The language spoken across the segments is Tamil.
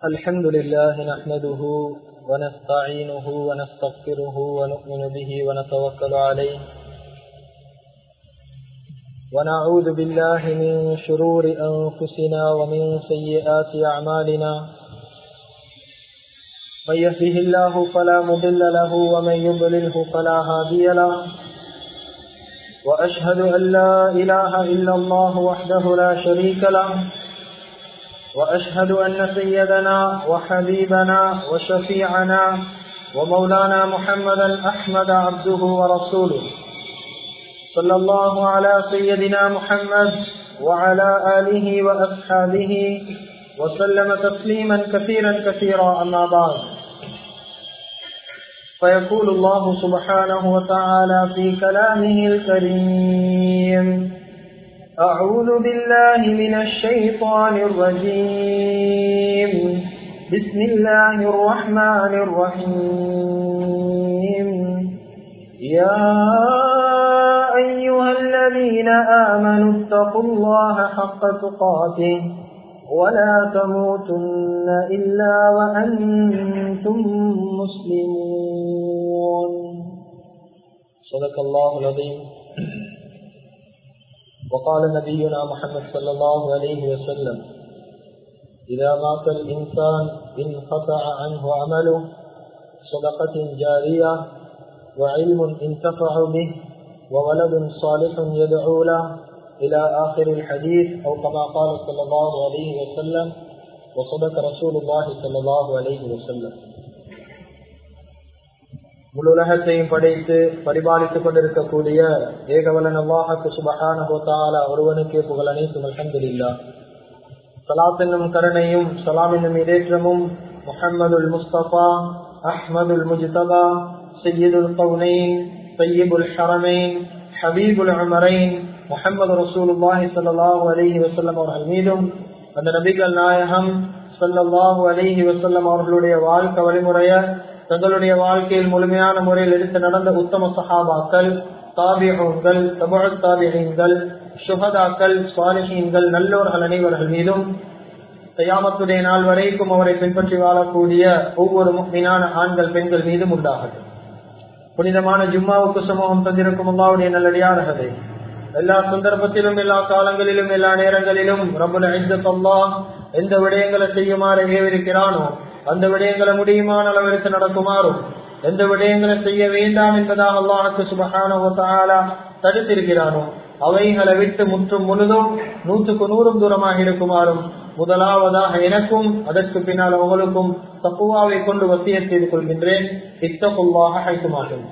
الحمد لله نحمده ونستعينه ونستغفره ونؤمن به ونتوكل عليه ونعوذ بالله من شرور أنفسنا ومن سيئات أعمالنا من يهده الله فلا مضل له ومن يضلله فلا هادي له وأشهد أن لا إله إلا الله وحده لا شريك له وأشهد أن سيدنا وحبيبنا وشفيعنا ومولانا محمدا أحمد عبده ورسوله صلى الله على سيدنا محمد وعلى آله وأصحابه وسلم تسليما كثيرا كثيرا أما بعد فيقول الله سبحانه وتعالى في كلامه الكريم أعوذ بالله من الشيطان الرجيم بسم الله الرحمن الرحيم يا أيها الذين آمنوا اتقوا الله حق تقاته ولا تموتن إلا وأنتم مسلمون صدق الله العظيم وقال نبينا محمد صلى الله عليه وسلم إذا مات الإنسان انقطع عنه عمله صدقة جارية وعلم انتفع به وولد صالح يدعو له إلى آخر الحديث أو كما قال صلى الله عليه وسلم وصدق رسول الله صلى الله عليه وسلم முழு உலகத்தையும் படைத்து பரிபாலித்துக் கொண்டிருக்கக்கூடிய ஏகவலன் அல்லாஹக்கு சுபகான ஹோத்தால ஒருவனுக்கே புகழ் அனைத்தும் அலமதுல்லா சலாத் என்னும் கருணையும் சலாம் என்னும் இடேற்றமும் முஹம்மதுல் முஸ்தபா அஹ்மதுல் முஜ்தபா சையீதுல் கவுனைன் சையீபுல் ஹரமைன் ஹபீபுல் அமரைன் முஹம்மது ரசூலுல்லாஹி சல்லாஹூ அலஹி வசல்லம் அவர்கள் மீதும் அந்த நபிகள் நாயகம் சல்லாஹூ அலஹி வசல்லம் அவர்களுடைய வாழ்க்கை வழிமுறைய தங்களுடைய வாழ்க்கையில் முழுமையான முறையில் எடுத்து நடந்த உத்தம சஹாபாக்கள் தாபியங்கள் தபுழ தாபியங்கள் சுகதாக்கள் சுவாலிஹீன்கள் நல்லோர்கள் அனைவர்கள் மீதும் கையாமத்துடைய நாள் வரைக்கும் அவரை பின்பற்றி வாழக்கூடிய ஒவ்வொரு மீனான ஆண்கள் பெண்கள் மீதும் உண்டாகட்டும் புனிதமான ஜும்மாவுக்கு சமூகம் தந்திருக்கும் அல்லாவுடைய நல்லடியார்களே எல்லா சந்தர்ப்பத்திலும் எல்லா காலங்களிலும் எல்லா நேரங்களிலும் ரபுல் அல்லா எந்த விடயங்களை செய்யுமாறு ஏவிருக்கிறானோ அந்த விடயங்களை முடியுமான அளவிற்கு நடக்குமாறும் எந்த விடயங்களை செய்ய வேண்டாம் என்பதாக அல்லாஹுக்கு சுபகான தடுத்திருக்கிறானோ அவைகளை விட்டு முற்றும் முழுதும் நூற்றுக்கு நூறும் தூரமாக இருக்குமாறும் முதலாவதாக எனக்கும் அதற்கு பின்னால் உங்களுக்கும் தப்புவாவை கொண்டு வசிய செய்து கொள்கின்றேன் இத்தப்புவாக அழைக்குமாகும்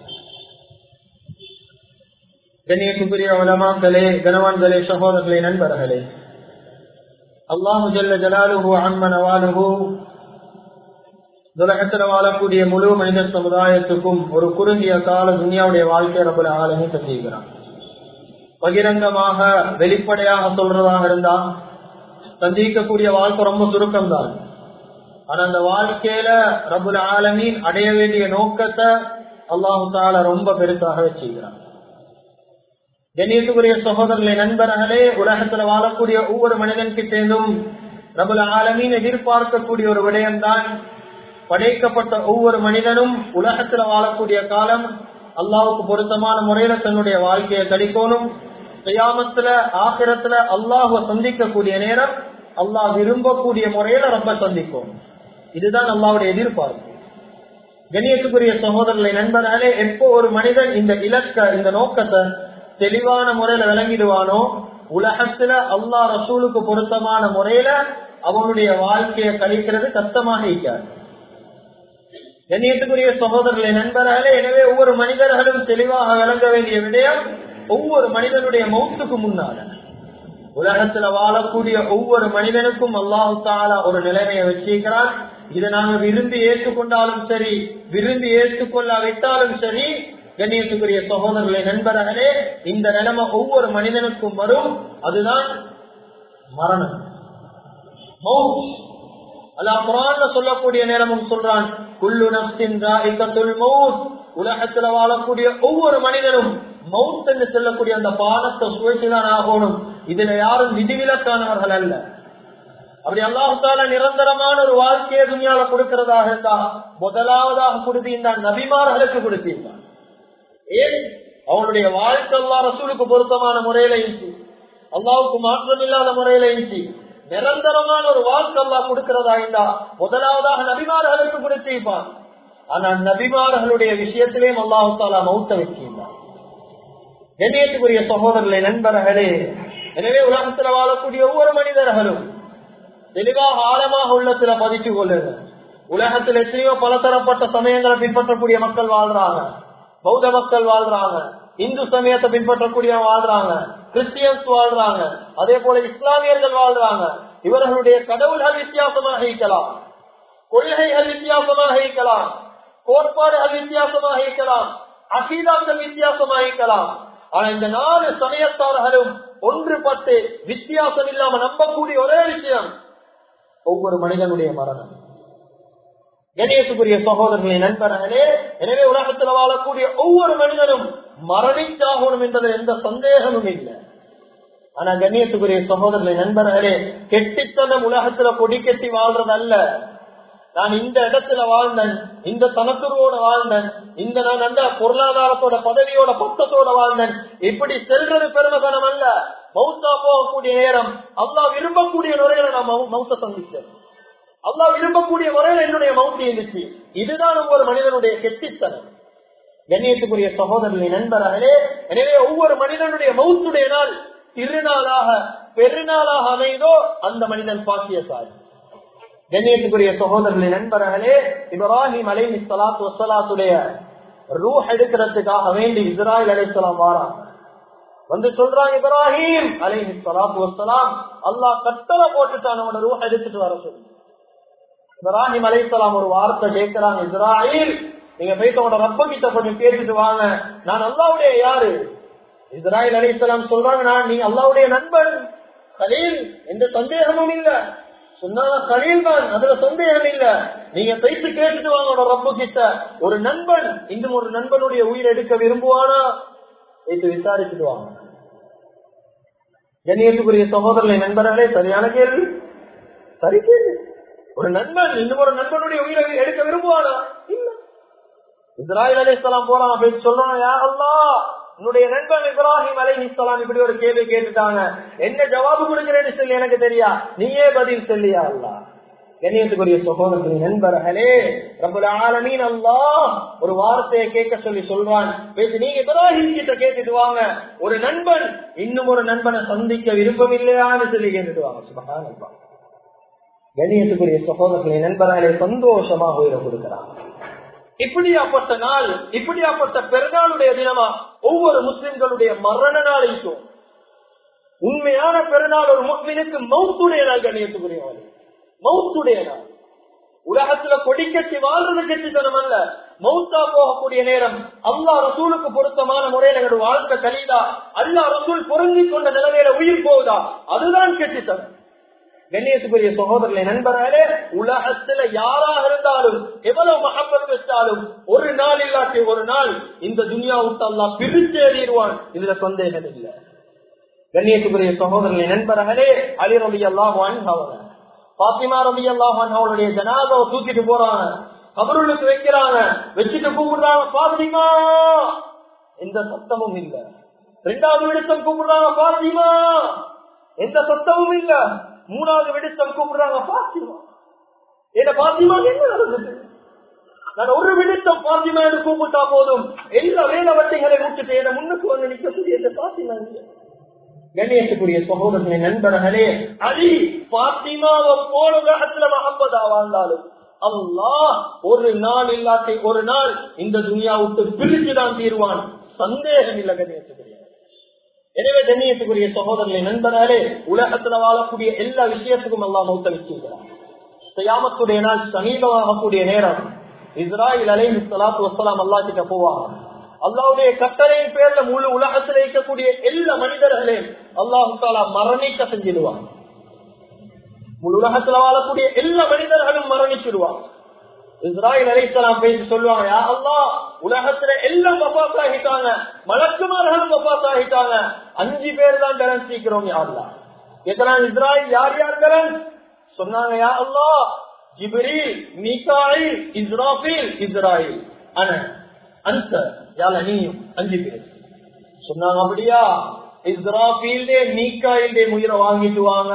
கண்ணியத்துக்குரிய உலமாக்களே கனவான்களே சகோதரர்களே நண்பர்களே அல்லாஹு ஜல்ல ஜலாலுஹு அன்மனவாலுஹு துலகத்தில் வாழக்கூடிய முழு மனித சமுதாயத்துக்கும் ஒரு குறுகிய கால துனியாவுடைய வாழ்க்கை ரபுல ஆலமே தந்திருக்கிறான் பகிரங்கமாக வெளிப்படையாக சொல்றதாக இருந்தா சந்திக்கக்கூடிய வாழ்க்கை ரொம்ப சுருக்கம் தான் ஆனா அந்த வாழ்க்கையில ரபுல் ஆலமீன் அடைய வேண்டிய நோக்கத்தை அல்லாஹு தால ரொம்ப பெருசாக வச்சுக்கிறான் கண்ணியத்துக்குரிய சகோதரர்களை நண்பர்களே உலகத்துல வாழக்கூடிய ஒவ்வொரு மனிதன் கிட்டேந்தும் ரபுல் ஆலமீன் எதிர்பார்க்கக்கூடிய ஒரு விடயம்தான் படைக்கப்பட்ட ஒவ்வொரு மனிதனும் உலகத்துல வாழக்கூடிய காலம் அல்லாவுக்கு பொருத்தமான முறையில தன்னுடைய வாழ்க்கையை கழிக்கணும் செய்யாமத்துல ஆசிரத்துல அல்லாஹுவ சந்திக்கக்கூடிய நேரம் அல்லாஹ் விரும்பக்கூடிய முறையில ரொம்ப சந்திக்கும் இதுதான் அல்லாவுடைய எதிர்பார்ப்பு கணியத்துக்குரிய சகோதரர்களை நண்பர்களே எப்போ ஒரு மனிதன் இந்த இலக்க இந்த நோக்கத்தை தெளிவான முறையில விளங்கிடுவானோ உலகத்துல அல்லாஹ் ரசூலுக்கு பொருத்தமான முறையில அவனுடைய வாழ்க்கையை கழிக்கிறது கஷ்டமாக இருக்காது கண்ணியத்துக்குரிய சகோதரர்களை நண்பர்களே எனவே ஒவ்வொரு மனிதர்களும் தெளிவாக விளங்க வேண்டிய விடயம் ஒவ்வொரு மனிதனுடைய மௌத்துக்கு முன்னால உலகத்துல வாழக்கூடிய ஒவ்வொரு மனிதனுக்கும் அல்லாஹு தாலா ஒரு நிலைமையை வச்சிருக்கிறான் இதை நாங்க விரும்பி ஏற்றுக்கொண்டாலும் சரி விரும்பி ஏற்றுக்கொள்ளாவிட்டாலும் சரி கண்ணியத்துக்குரிய சகோதரர்களை நண்பர்களே இந்த நிலைமை ஒவ்வொரு மனிதனுக்கும் வரும் அதுதான் மரணம் அல்லாஹ் குரான்ல சொல்லக்கூடிய நேரமும் சொல்றான் குல்லு நப்சின் மவுத் உலகத்துல வாழக்கூடிய ஒவ்வொரு மனிதனும் மவுத் என்று சொல்லக்கூடிய அந்த பானத்தை சுவைச்சுதான் ஆகணும் இதுல யாரும் விதிவிலக்கானவர்கள் அல்ல அப்படி அல்லாஹால நிரந்தரமான ஒரு வாழ்க்கையை துணியால கொடுக்கிறதாக இருந்தா முதலாவதாக கொடுத்திருந்தான் நபிமார்களுக்கு கொடுத்திருந்தான் ஏன் அவனுடைய வாழ்க்கை அல்லா ரசூலுக்கு பொருத்தமான முறையில இருந்துச்சு அல்லாவுக்கு மாற்றம் இல்லாத முறையில இருந்துச்சு நிரந்தரமான ஒரு வாழ்க்கை அல்லா கொடுக்கிறதா இருந்தா முதலாவதாக நபிமார்களுக்கு கொடுத்திருப்பான் ஆனா நபிமார்களுடைய விஷயத்திலேயும் அல்லாஹு தாலா மௌத்த வச்சிருந்தான் கண்ணியத்துக்குரிய சகோதரர்களை நண்பர்களே எனவே உலகத்துல வாழக்கூடிய ஒவ்வொரு மனிதர்களும் தெளிவாக ஆழமாக உள்ளத்துல பதிச்சு கொள்ளுங்க உலகத்தில் எத்தனையோ பலதரப்பட்ட சமயங்களை பின்பற்றக்கூடிய மக்கள் வாழ்றாங்க பௌத்த மக்கள் வாழ்றாங்க இந்து சமயத்தை பின்பற்றக்கூடிய வாழ்றாங்க கிறிஸ்டியன்ஸ் வாழ்றாங்க அதே போல இஸ்லாமியர்கள் வாழ்றாங்க இவர்களுடைய கடவுள்கள் வித்தியாசமாக இருக்கலாம் கொள்கைகள் வித்தியாசமாக இருக்கலாம் கோட்பாடுகள் வித்தியாசமாக இருக்கலாம் அகீதாக்கள் வித்தியாசமாக இருக்கலாம் ஆனா இந்த நாலு சமயத்தார்களும் ஒன்றுபட்டு வித்தியாசம் இல்லாம நம்பக்கூடிய ஒரே விஷயம் ஒவ்வொரு மனிதனுடைய மரணம் கணேசுக்குரிய சகோதரர்களை நண்பர்களே எனவே உலகத்தில் வாழக்கூடிய ஒவ்வொரு மனிதனும் மரணிச்சாகணும் என்பதில் எந்த சந்தேகமும் இல்லை ஆனா கண்ணியத்துக்குரிய சகோதரர்களை நண்பர்களே கெட்டித்தனம் உலகத்துல கொடி கெட்டி வாழ்றது அல்ல நான் இந்த இடத்துல வாழ்ந்தேன் இந்த தனத்துருவோட வாழ்ந்தேன் இந்த நான் அந்த பொருளாதாரத்தோட பதவியோட பக்கத்தோட வாழ்ந்தேன் இப்படி செல்றது பெருமகனம் அல்ல மௌத்தா போகக்கூடிய நேரம் அல்லா விரும்பக்கூடிய முறையில நான் மௌத்த சந்திச்சேன் அல்லா விரும்பக்கூடிய முறையில என்னுடைய மௌத்தி இருந்துச்சு இதுதான் ஒவ்வொரு மனிதனுடைய கெட்டித்தனம் கண்ணியத்துக்குரிய சகோதரர்களை நண்பர்களே எனவே ஒவ்வொரு மனிதனுடைய மௌத்துடைய நாள் திருநாளாக பெருநாளாக அமைந்தோ அந்த மனிதன் பாக்கியசாலி கண்ணியத்துக்குரிய சகோதரர்களை நண்பர்களே இப்ராஹிம் அலை சலாத்து வசலாத்துடைய ரூஹ் எடுக்கிறதுக்காக வேண்டி இஸ்ராயல் அலைசலாம் வாராங்க வந்து சொல்றாங்க இப்ராஹிம் அலை சலாத்து வசலாம் அல்லாஹ் கட்டளை போட்டுட்டான் அவனோட ரூஹ் எடுத்துட்டு வர சொல்லி இப்ராஹிம் அலைசலாம் ஒரு வார்த்தை கேட்கிறாங்க இஸ்ராயில் நீங்க போயிட்டு உங்களோட ரப்ப கிட்ட கொஞ்சம் கேட்டுட்டு வாங்க நான் அல்லாவுடைய யாரு இஸ்ராயல் அலைசலாம் சொல்றாங்க நான் நீ அல்லாவுடைய நண்பன் கலீல் எந்த சந்தேகமும் இல்ல சொன்னாங்க கலீல் தான் அதுல சந்தேகம் இல்ல நீங்க போயிட்டு கேட்டுட்டு வாங்க உங்களோட ரப்ப கிட்ட ஒரு நண்பன் இன்னும் ஒரு நண்பனுடைய உயிர் எடுக்க விரும்புவானா வைத்து விசாரிச்சுட்டு வாங்க கண்ணியத்துக்குரிய சகோதரர்களை நண்பர்களே சரியான கேள்வி சரி கேள்வி ஒரு நண்பன் இன்னும் ஒரு நண்பனுடைய உயிரை எடுக்க விரும்புவானா இல்ல இஸ்ராயல் அலிஸ்லாம் போறான் போய் சொல்றான் யாரல்லா உன்னுடைய நண்பன் இப்ராஹிம் அலை இஸ்லாம் இப்படி ஒரு கேள்வி கேட்டுட்டாங்க என்ன ஜவாபு கொடுக்கிறேன்னு சொல்லி எனக்கு தெரியா நீயே பதில் சொல்லியா அல்லா கண்ணியத்துக்குரிய சகோதரத்தின் நண்பர்களே ரபுல் ஆலமீன் அல்லா ஒரு வார்த்தையை கேட்க சொல்லி சொல்றான் பேசி நீங்க இப்ராஹிம் கிட்ட கேட்டுட்டு வாங்க ஒரு நண்பன் இன்னும் ஒரு நண்பனை சந்திக்க விருப்பம் இல்லையான்னு சொல்லி கேட்டுட்டு வாங்க சுபகா நண்பா கண்ணியத்துக்குரிய சகோதரர்களை நண்பர்களே சந்தோஷமாக உயிரை கொடுக்கிறாங்க இப்படியாப்பட்ட நாள் இப்படியாப்பட்ட பெருநாளுடைய தினமா ஒவ்வொரு முஸ்லிம்களுடைய மரண நாளைக்கும் உண்மையான பெருநாள் ஒரு முஸ்லிமுக்கு மௌத்துடைய நாள் கண்ணியத்துக்குரியவர்கள் மௌத்துடைய நாள் உலகத்துல கொடிக்கட்டி வாழ்றது கெட்டித்தனம் அல்ல மௌத்தா போகக்கூடிய நேரம் அல்லா ரசூலுக்கு பொருத்தமான முறையில் எங்களுடைய வாழ்க்கை கழிதா அல்லா ரசூல் பொருந்தி கொண்ட நிலைமையில உயிர் போகுதா அதுதான் கெட்டித்தனம் கண்ணியத்துக்குரிய சகோதரர்களை நண்பர்களே உலகத்துல யாராக இருந்தாலும் எவ்வளவு மகப்பத் வச்சாலும் ஒரு நாள் இல்லாட்டி ஒரு நாள் இந்த துனியா விட்டு அல்லா பிரித்து எறிடுவான் இதுல சந்தேகம் இல்லை கண்ணியத்துக்குரிய சகோதரர்களை நண்பர்களே அலி ரபி அல்லாஹ் அவங்க பாத்திமா ரபி அல்லாஹ் அவளுடைய ஜனாதாவை தூக்கிட்டு போறாங்க கபருளுக்கு வைக்கிறாங்க வச்சுட்டு கூப்பிடுறாங்க பாத்திமா எந்த சத்தமும் இல்ல ரெண்டாவது விடுத்தம் கூப்பிடுறாங்க பாத்திமா எந்த சத்தமும் இல்ல மூணாவது விடுத்தம் கூப்பிடுறாங்க பாத்திமா என்ன பாத்திமா என்ன நடந்தது நான் ஒரு விடுத்தம் பாத்திமா என்று கூப்பிட்டா போதும் எல்லா வேலை வட்டிகளை விட்டுட்டு என்ன முன்னுக்கு வந்து நிற்கக்கூடிய இந்த பாத்திமா இல்லை கண்ணியத்துக்குரிய சகோதரனை நண்பர்களே அலி பாத்திமாவை போல உலகத்துல மகப்பதா வாழ்ந்தாலும் அல்லாஹ் ஒரு நாள் இல்லாட்டி ஒரு நாள் இந்த துனியா விட்டு பிரிச்சுதான் தீர்வான் சந்தேகம் இல்லை கண்ணியத்துக்குரிய எனவே கண்ணியத்துக்குரிய சகோதரனை நண்பர்களே உலகத்துல வாழக்கூடிய எல்லா விஷயத்துக்கும் எல்லாம் மௌத்த வச்சிருக்கிறார் செய்யாமத்துடைய நாள் சமீபமாகக்கூடிய நேரம் இஸ்ராயில் அலை சலாத்து வசலாம் அல்லா கிட்ட போவாங்க அல்லாவுடைய கட்டளையின் பேர்ல முழு உலகத்தில் இருக்கக்கூடிய எல்லா மனிதர்களையும் அல்லாஹு தாலா மரணிக்க செஞ்சிடுவாங்க முழு உலகத்துல வாழக்கூடிய எல்லா மனிதர்களும் மரணிச்சிடுவாங்க இஸ்ராயில் அலைசலாம் பேசி சொல்லுவாங்க யா அல்லா உலகத்துல எல்லாம் வபாத் ஆகிட்டாங்க மலக்குமார்களும் வபாத் ஆகிட்டாங்க அஞ்சு பேர் தான் பேலன்ஸ் சீக்கிறோம் யாருலா எத்தனை இஸ்ராயில் யார் யார் பேலன்ஸ் சொன்னாங்க யா அல்லாஹ் ஜிப்ரீல் மீகாயில் இஸ்ராஃபில் இஸ்ராயில் அன அந்த யால நீயும் அஞ்சு பேர் சொன்னாங்க அப்படியா இஸ்ராஃபீல்டே மீகாயில்டே உயிரை வாங்கிட்டு வாங்க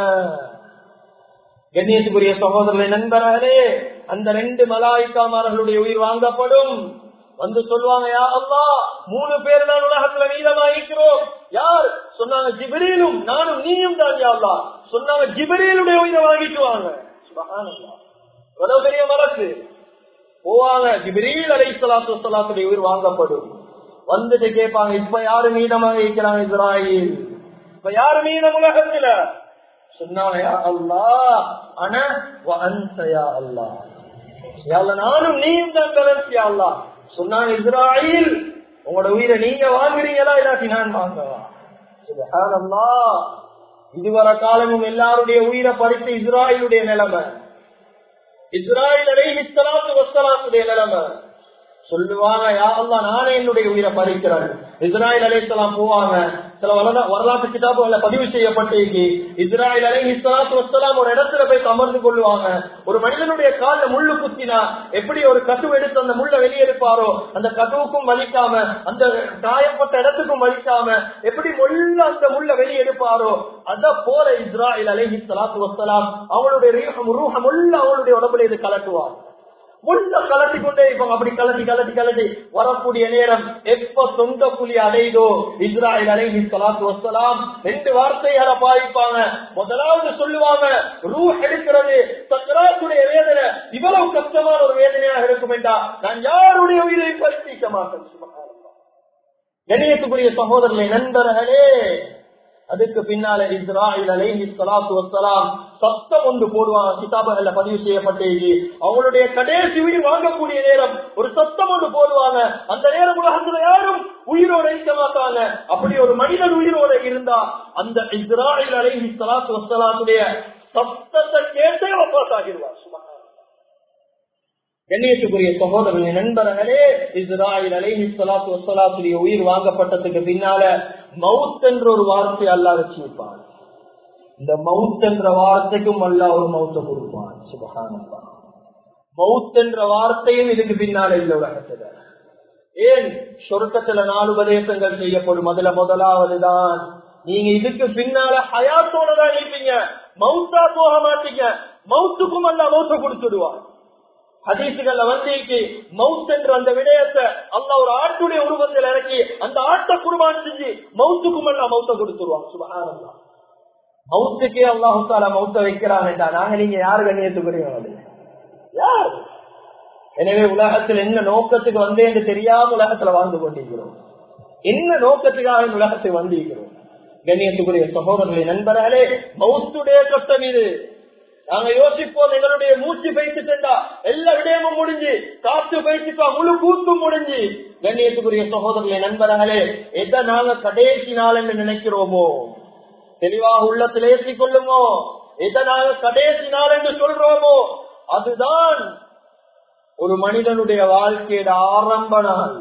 கண்ணியத்துக்குரிய சகோதரர்களை நண்பர்களே அந்த ரெண்டு மலாய்க்காமார்களுடைய உயிர் வாங்கப்படும் வந்து சொல்லுவாங்க யா அல்லா மூணு பேர் நான் உலகத்துல நீளமாயிருக்கிறோம் யார் சொன்னாங்க ஜிபரீலும் நானும் நீயும் தான் யாழ்லா சொன்னாங்க ஜிபரீலுடைய உயிரை வாங்கிட்டு வாங்க சுபஹானல்லாஹ். எவ்வளவு பெரிய மரத்து போவாங்க ஜிபரீல் அலை சலாத்து வசலாத்துடைய உயிர் வாங்கப்படும் வந்துட்டு கேட்பாங்க இப்ப யாரு மீதமாக இருக்கிறாங்க இஸ்ராயில் இப்ப யாரு மீதம் உலகத்துல சொன்னாங்க யா அல்லாஹ் அன வ அன்த யா அல்லாஹ் யா அல்லாஹ், நானும் நீயும் தான் கலர்ச்சி அல்லாஹ் சொன்னாங்க இஸ்ராயில் உங்களோட உயிரை நீங்க வாங்குறீங்களா இல்லாட்டி நான் வாங்கவா சுப்ஹானல்லாஹ். இதுவரை காலமும் எல்லாருடைய உயிரை பறித்த இஸ்ராயிலுடைய நிலைமை இஸ்ராயில் அலைஹி ஸலாத்து வஸ்ஸலாத்துடைய நிலைமை சொல்லுவாங்க யா அல்லாஹ் நானே என்னுடைய உயிரை பறிக்கிறேன் இஸ்ராயில் அலைஹிஸ்ஸலாம் போவாங்க சில வரலா- வரலாற்று கிதாபுகளை பதிவு செய்யப்பட்டிருக்கு இஸ்ராயில் அலைஹிஸ்ஸலாத்து வஸ்ஸலாம் ஒரு இடத்துல போய் அமர்ந்து கொள்ளுவாங்க ஒரு மனிதனுடைய கால்ல முள்ளு குத்தினா எப்படி ஒரு கட்டு எடுத்து அந்த முள்ள வெளியெடுப்பாரோ அந்த கட்டுவுக்கும் வலிக்காம அந்த காயப்பட்ட இடத்துக்கும் வலிக்காம எப்படி முள்ள அந்த முள்ள வெளியெடுப்பாரோ அத போல இஸ்ராயில் அலைஹிஸ்ஸலாத்து வஸ்ஸலாம் அவங்களுடைய ரீஹம் ரூஹம் உள்ள அவங்களுடைய உடம்புல இது கலட்டுவார் முள்ள கலட்டி கொண்டே இருப்பாங்க அப்படி கலட்டி கலட்டி கலட்டி வரக்கூடிய நேரம் எப்ப சொந்த புலி அடைதோ இஸ்ராயல் அலைஹி ஸலாத்து வஸ்ஸலாம் ரெண்டு வார்த்தையால பாவிப்பாங்க முதலாவது சொல்லுவாங்க ரூ எடுக்கிறது சக்கராத்துடைய வேதனை இவ்வளவு கஷ்டமான ஒரு வேதனையாக இருக்கும் என்றா நான் யாருடைய உயிரை பரிசீலிக்க மாட்டேன் சுபஹானல்லாஹ். கணியத்துக்குரிய சகோதரர்களே நண்பர்களே அதுக்கு பின்னால இஸ்ராயில் அலைஹி ஸலாத்து வஸ்ஸலாம் சத்தம் ஒன்று போடுவாங்க கிதாபுகள்ல பதிவு செய்யப்பட்டது அவங்களுடைய கடைசி உயிர் வாங்கக்கூடிய நேரம் ஒரு சத்தம் ஒன்று போடுவாங்க அந்த நேரம் உலகத்துல யாரும் உயிரோட இருக்க மாட்டாங்க அப்படி ஒரு மனிதன் உயிரோட இருந்தா அந்த இஸ்ராயில் அலைஹி ஸலாத்து வஸ்ஸலாத்துடைய சத்தத்தை கேட்டே வப்பாஸ் ஆகிடுவார் சுபஹானல்லாஹ். கண்ணியத்துக்குரிய சகோதரர்களின் நண்பர்களே இஸ்ராயில் அலைஹி ஸலாத்து வஸ்ஸலாத்துடைய உயிர் வாங்கப்பட்டதுக்கு பின்னால மவுத் என்ற ஒரு வார்த்தை அல்லாஹ் வச்சிருப்பான் இந்த மவுத் என்ற வார்த்தைக்கும் அல்லாஹ் ஒரு மவுத்தை கொடுப்பான் சுபஹானல்லாஹ் மவுத் என்ற வார்த்தையும் இதுக்கு பின்னால இல்ல உலகத்துல ஏன் சொர்க்கத்துல நாலு உபதேசங்கள் செய்யப்படும் அதுல முதலாவதுதான் நீங்க இதுக்கு பின்னால ஹயாத்தோட தான் இருப்பீங்க மவுத்தா போக மாட்டீங்க மவுத்துக்கும் அல்ல மவுத்த கொடுத்துடுவான் ஹதீசுகள்ல வந்திருக்கு மவுத் என்ற அந்த விடயத்தை அல்ல ஒரு ஆட்டுடைய உருவத்தில் இறக்கி அந்த ஆட்டை குருபான் செஞ்சு மவுத்துக்கும் எல்லாம் மவுத்த கொடுத்துருவாங்க சுபகாரம் மவுத்துக்கே அல்லாஹு தாலா மவுத்த வைக்கிறாங்க நாங்க நீங்க யாரு கண்ணியத்துக்குரியவங்க யார் எனவே உலகத்தில் என்ன நோக்கத்துக்கு வந்தேன்னு தெரியாம உலகத்துல வாழ்ந்து கொண்டிருக்கிறோம் என்ன நோக்கத்துக்காக இந்த உலகத்துக்கு வந்திருக்கிறோம் கண்ணியத்துக்குரிய சகோதரர்களை நண்பர்களே மவுத்துடைய கஷ்டம் இது நாங்க யோசிப்போம் எங்களுடைய மூச்சு பயிற்சிட்டா எல்லா விடயமும் முடிஞ்சு காத்து பயிற்சிப்பா முழு கூத்தும் முடிஞ்சு கண்ணியத்துக்குரிய சகோதரர்களை நண்பர்களே எதை நாங்க கடைசி நாள் என்று நினைக்கிறோமோ தெளிவாக உள்ளத்தில் ஏற்றிக் கொள்ளுமோ எதை நாங்க கடைசி நாள் என்று சொல்றோமோ அதுதான் ஒரு மனிதனுடைய வாழ்க்கையோட ஆரம்ப நாள்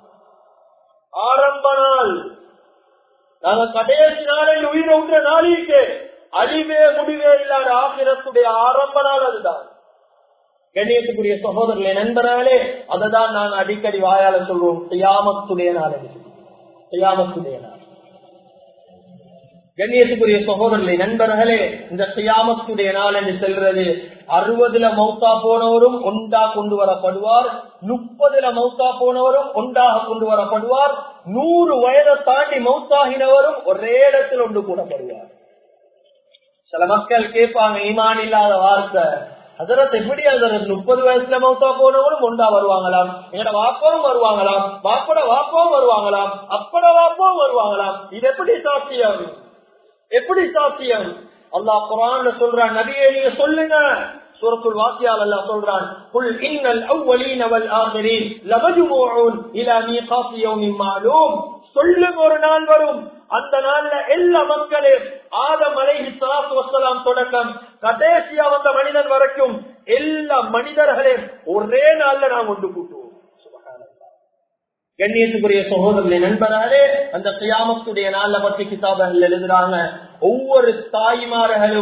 ஆரம்ப நாள் நாங்க கடைசி நாளில் உயிரை விட்ட நாளிற்கு அழிவே முடிவே இல்லாத ஆசிரத்துடைய ஆரம்ப நாள் அதுதான் கண்ணியத்துக்குரிய சகோதரர்களே நண்பர்களே அதை தான் நாங்க அடிக்கடி வாயால சொல்வோம் தியாமத்துடைய நாள் என்று தியாமத்துடைய நாள் கண்ணியத்துக்குரிய சகோதரர்களே நண்பர்களே இந்த தியாமத்துடைய நாள் என்று செல்றது அறுபதுல மௌத்தா போனவரும் ஒன்றா கொண்டு வரப்படுவார் முப்பதுல மௌத்தா போனவரும் ஒன்றாக கொண்டு வரப்படுவார் நூறு வயதை தாண்டி மௌத்தாகினவரும் ஒரே இடத்தில் ஒன்று கூடப்படுவார் சில மக்கள் கேட்பாங்க ஈமான் இல்லாத வார்த்தை அதரத் எப்படி அதரத் முப்பது வயசுல மௌத்தா போனவரும் ஒன்றா வருவாங்களாம் எங்கட வாப்பாவும் வருவாங்களாம் வாப்பட வாப்பாவும் வருவாங்களாம் அப்பட வாப்பாவும் வருவாங்களாம் இது எப்படி சாத்தியம் எப்படி சாத்தியம் அல்லாஹ் குரான்ல சொல்றான் நபியே நீங்க சொல்லுங்க சூரத்துல் வாக்கியால் அல்லாஹ் சொல்றான் குல் இன்னல் அவ்வலீன வல் ஆகிரீன் லமஜ்மூஊன் இலா மீகாத்தி யௌமின் மஅலூம் சொல்லுங்க ஒரு நாள் வரும் அந்த நாள்ல எல்லா மக்களையும் ஆதம் அலைஹி ஸலாத்து வஸலாம் தொடக்கம் கடைசியா வந்த மனிதன் வரைக்கும் எல்லா மனிதர்களையும் ஒரே நாள்ல நாம் ஒன்று கூட்டுவோம் சுப்ஹானல்லாஹ் கண்ணியத்துக்குரிய சகோதரர்களே நண்பர்களே அந்த கியாமத்துடைய நாள்ல பற்றி கிதாபங்கள் எழுதுறாங்க ஒவ்வொரு தாய்மார்களும்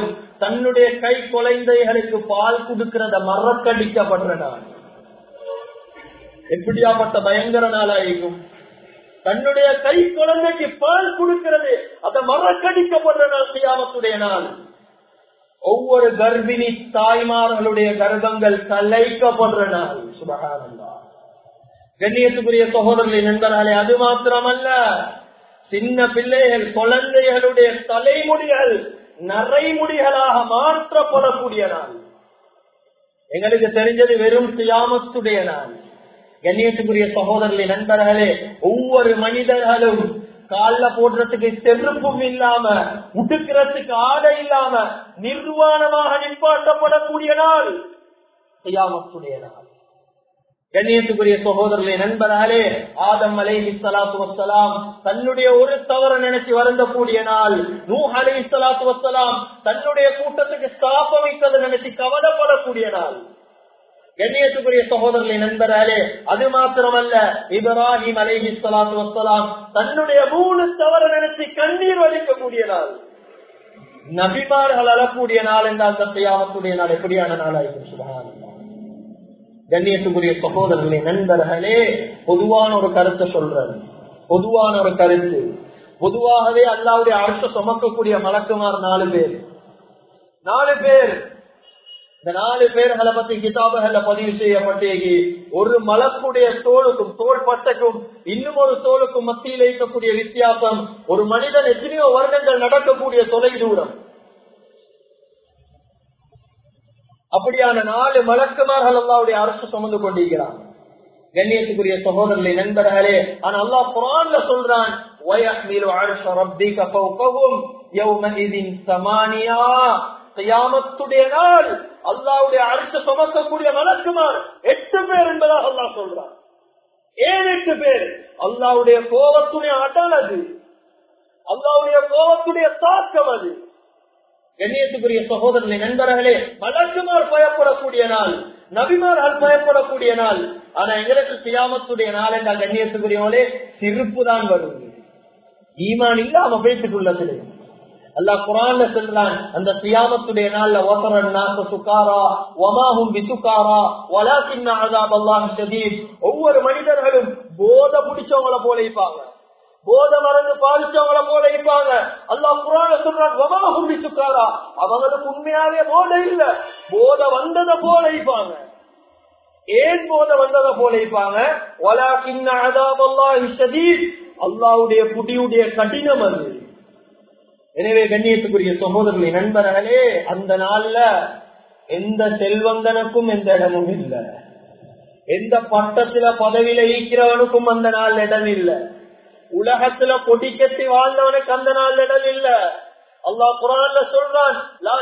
தன்னுடைய கை குழந்தைகளுக்கு பால் கொடுக்கிறத மறக்கடிக்கப்படுற நாள் எப்படியாப்பட்ட பயங்கர நாளாயிருக்கும் தன்னுடைய கை குழந்தைக்கு பால் கொடுக்கிறது அதை மறக்கடிக்கப்படுற நாள் செய்யாமத்துடைய நாள் ஒவ்வொரு கர்ப்பிணி தாய்மார்களுடைய கர்ப்பங்கள் கலைக்கப்படுற நாள் சுபகானந்தா கண்ணியத்துக்குரிய சகோதரர்களை நண்பர்களே அது மாத்திரமல்ல சின்ன பிள்ளைகள் குழந்தைகளுடைய தலைமுடிகள் நரைமுடிகளாக மாற்றப்படக்கூடிய நாள் எங்களுக்கு தெரிஞ்சது வெறும் சியாமத்துடைய நாள் கண்ணியத்துக்குரிய சகோதரர்களை நண்பர்களே ஒவ்வொரு மனிதர்களும் கால போடுறதுக்கு செருப்பும் இல்லாம உடுக்கிறதுக்கு ஆடை இல்லாம நிர்வாணமாக நிப்பாட்டப்படக்கூடிய நாள் செய்யாமத்துடைய நாள் கண்ணியத்துக்குரிய சகோதரர்களே நண்பர்களே ஆதம் அலை இஸ்லாத்து வசலாம் தன்னுடைய ஒரு தவறு நினைச்சு வருந்தக்கூடிய நாள் நூ அலை இஸ்லாத்து வசலாம் தன்னுடைய கூட்டத்துக்கு ஸ்தாபமித்ததை நினைச்சு கவலைப்படக்கூடிய நாள் கண்ணியத்துக்குரிய சகோதரர்களை நண்பராலே அது மாத்திரமல்ல இப்ராஹிம் அலைஹி சலாத்து வசலாம் தன்னுடைய மூணு தவறு நினைச்சு கண்ணீர் வலிக்கக்கூடிய நாள் நபிமார்கள் அழக்கூடிய நாள் என்றால் தத்தையாமக்கூடிய நாள் எப்படியான நாளாயிருக்கும் சுபகான கண்ணியத்துக்குரிய சகோதரர்களே நண்பர்களே பொதுவான ஒரு கருத்தை சொல்றேன் பொதுவான ஒரு கருத்து பொதுவாகவே அல்லாவுடைய அரச சுமக்கக்கூடிய மலக்குமார் நாலு பேர் நாலு பேர் இந்த நாலு பேர்களை பத்தி கிதாபுகள்ல பதிவு செய்யப்பட்டேகி ஒரு மலக்குடைய தோலுக்கும் தோல் பட்டக்கும் இன்னும் ஒரு தோலுக்கும் மத்தியில் இருக்கக்கூடிய வித்தியாசம் ஒரு மனிதன் எத்தனையோ வருடங்கள் நடக்கக்கூடிய தொலை தூரம் அப்படியான நாலு மலக்குமார்கள் அல்லாவுடைய அரசு சுமந்து கொண்டிருக்கிறான் கண்ணியத்துக்குரிய சகோதரர்களை நண்பர்களே ஆனா அல்லாஹ் குரான்ல சொல்றான் وَيَحْمِلُ عَرْشَ رَبِّكَ فَوْقَهُمْ يَوْمَئِذٍ ثَمَانِيَةٌ கியாமத்துடைய நாள் அல்லாவுடைய அடுத்த சுமக்கக்கூடிய மலக்குமார் எட்டு பேர் என்பதாக அல்லாஹ் சொல்றான் ஏன் எட்டு பேர் அல்லாவுடைய கோபத்துடைய அடல் அது அல்லாவுடைய கோபத்துடைய தாக்கம் அது கண்ணியத்துக்குரிய சகோதரனை நண்பர்களே மலக்குமார் பயப்படக்கூடிய நாள் நபிமார்கள் பயப்படக்கூடிய நாள் ஆனா எங்களுக்கு சியாமத்துடைய நாள் என்ற கண்ணியத்துக்குரியவளே சிரிப்பு தான் வருது ஈமான் இல்லாம பேசிக்குள்ளது அல்லா குரான்ல சொல்றான் அந்த சியாமத்துடைய நாள்ல ஓசரன் நாச சுகாரா ஒமாஹும் விசுகாரா வலாசின் அதாப் அல்லாஹ் ஷதீத் ஒவ்வொரு மனிதர்களும் போத பிடிச்சவங்கள போல இருப்பாங்க போத மறந்து பாதிச்சவங்கள போல இருப்பாங்க அல்லாஹ் குரான சொல்றான் ஒமாஹும் விசுகாரா அவங்களுக்கு உண்மையாவே போத இல்ல போத வந்தத போல இருப்பாங்க ஏன் போத வந்தத போல இருப்பாங்க வலாசின் அதாப் அல்லாஹ் ஷதீத் அல்லாவுடைய புடியுடைய கடினம் அது எனவே கண்ணியத்துக்குரிய சகோதரர்களை நண்பர்களே அந்த நாள்ல எந்த செல்வந்தனுக்கும் எந்த இடமும் இல்லை எந்த பட்டத்துல பதவியில ஈக்கிறவனுக்கும் அந்த நாள் இடம் இல்லை உலகத்துல கொடி கட்டி வாழ்ந்தவனுக்கு அந்த நாள் இடம் இல்ல அல்லாஹ் குரான்ல சொல்றான்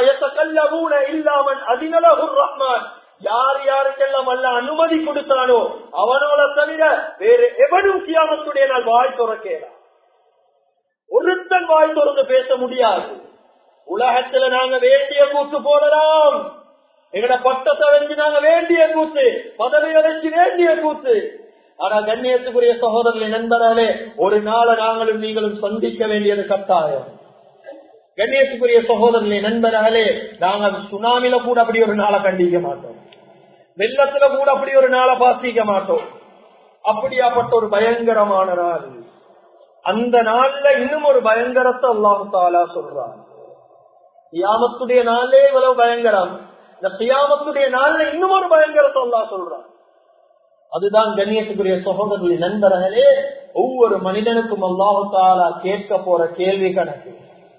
இல்லாமன் அதினலகுர் ரஹ்மான் யார் யாருக்கெல்லாம் அல்ல அனுமதி கொடுத்தானோ அவனோட தவிர வேறு எவனும் கியாமத்துடைய நாள் வாய் துறக்கலாம் ஒருத்தன் வாய் திறந்து பேச முடியாது உலகத்துல நாங்க வேண்டிய கூத்து போடலாம் எங்கட பட்டத்தை வச்சு நாங்க வேண்டிய கூத்து பதவியை வச்சு வேண்டிய கூத்து ஆனா கண்ணியத்துக்குரிய சகோதரர்களை நண்பராலே ஒரு நாளை நாங்களும் நீங்களும் சந்திக்க வேண்டியது கட்டாயம் கண்ணியத்துக்குரிய சகோதரர்களை நண்பர்களே நாங்கள் சுனாமில கூட அப்படி ஒரு நாளை கண்டிக்க மாட்டோம் வெள்ளத்துல கூட அப்படி ஒரு நாளை பாசிக்க மாட்டோம் அப்படியாப்பட்ட ஒரு பயங்கரமான நாள் அந்த நாள்ல இன்னும் ஒரு பயங்கரத்தை அல்லாஹு தாலா சொல்றான் கியாமத்துடைய நாளே இவ்வளவு பயங்கரம் இந்த கியாமத்துடைய நாள்ல இன்னும் ஒரு பயங்கரத்தை அல்லா சொல்றான் அதுதான் கண்ணியத்துக்குரிய சகோதரர்களின் நண்பர்களே ஒவ்வொரு மனிதனுக்கும் அல்லாஹு தாலா கேட்க போற கேள்வி கணக்கு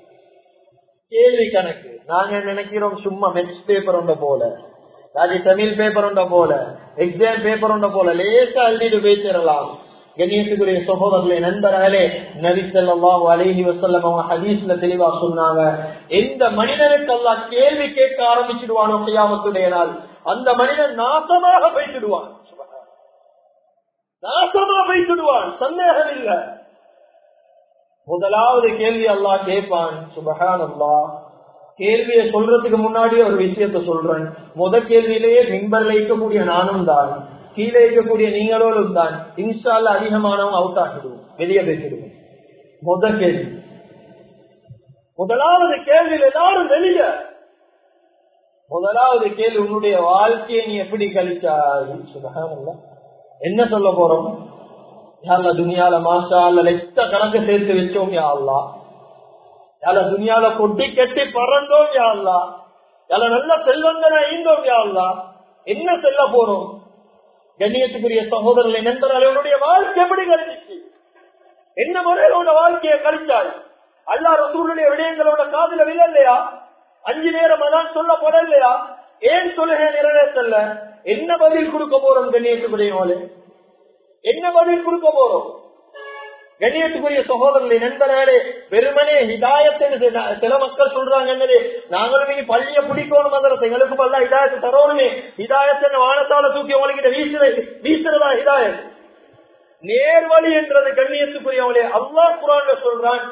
கேள்வி கணக்கு நாங்க நினைக்கிறோம் சும்மா மெக்ஸ் பேப்பர் ஒன்ற போல ராஜி தமிழ் பேப்பர் ஒன்ற போல எக்ஸாம் பேப்பர் ஒன்ற போல லேசா எழுதிட்டு பேசிடலாம் கண்ணியத்துக்குரிய சகோதரர்களே நண்பர்களே நபி ஸல்லல்லாஹு அலைஹி வஸல்லம் அவங்க ஹதீஸ்ல தெளிவா சொன்னாங்க எந்த மனிதனுக்கு அல்லாஹ் கேள்வி கேட்க ஆரம்பிச்சிடுவானோ கியாமத்துடைய நாள் அந்த மனிதன் நாசமாக போய்விடுவான் நாசமா போய்விடுவான் சந்தேகம் இல்ல முதலாவது கேள்வி அல்லாஹ் கேட்பான் சுபஹான் அல்லாஹ் கேள்வியை சொல்றதுக்கு முன்னாடி ஒரு விஷயத்த சொல்றேன் முத கேள்வியிலேயே மின்பர்ல இருக்கக்கூடிய நானும் தான் கீழே இருக்கக்கூடிய நீங்களோடும் தான் இன்ஸ்டால அதிகமானவங்க அவுட் ஆகிடுவோம் வெளியே பேசிடுவோம் முத கேள்வி முதலாவது கேள்வியில் எல்லாரும் வெளிய முதலாவது கேள்வி உன்னுடைய வாழ்க்கையை நீ எப்படி கழிச்சாய் சுபஹானல்லாஹ். என்ன சொல்ல போறோம் யாழ்ல துனியால மாசா அல்ல லட்ச கணக்கு சேர்த்து வச்சோம் யா அல்லாஹ் யால துனியால கொட்டி கட்டி பறந்தோம் யா அல்லாஹ் யால நல்ல செல்வந்தனை ஐந்தோம் யா அல்லாஹ் என்ன செல்ல போறோம் கண்ணியத்துக்குரிய சகோதரர்களை நண்பர்கள் அவனுடைய வாழ்க்கை எப்படி கழிச்சிச்சு என்ன முறையிலோட வாழ்க்கையை கழிச்சாய் அல்லா ரசூலுடைய விடயங்களோட காதுல விழலையா அஞ்சு நேரம் அதான் சொல்லப்படலையா ஏன் சொல்லுக நிறைவேற்றல என்ன பதில் கொடுக்க போறோம் கண்ணியத்துக்குரியவங்களே என்ன பதில் கொடுக்க போறோம் கண்ணியத்துக்குரிய சகோதரர்களை நண்பர்களே வெறுமனே ஹிதாயத்தை சில மக்கள் சொல்றாங்க என்னது நாங்களும் இனி பள்ளிய பிடிக்கணும் மதரசை எங்களுக்கு பல்ல ஹிதாயத்தை தரோணுமே ஹிதாயத்தை வானத்தால தூக்கி உங்களுக்கு வீசுறது வீசுறதா ஹிதாயத் நேர்வழி என்றது கண்ணியத்துக்குரியவளே அல்லாஹ் குரான் சொல்றான்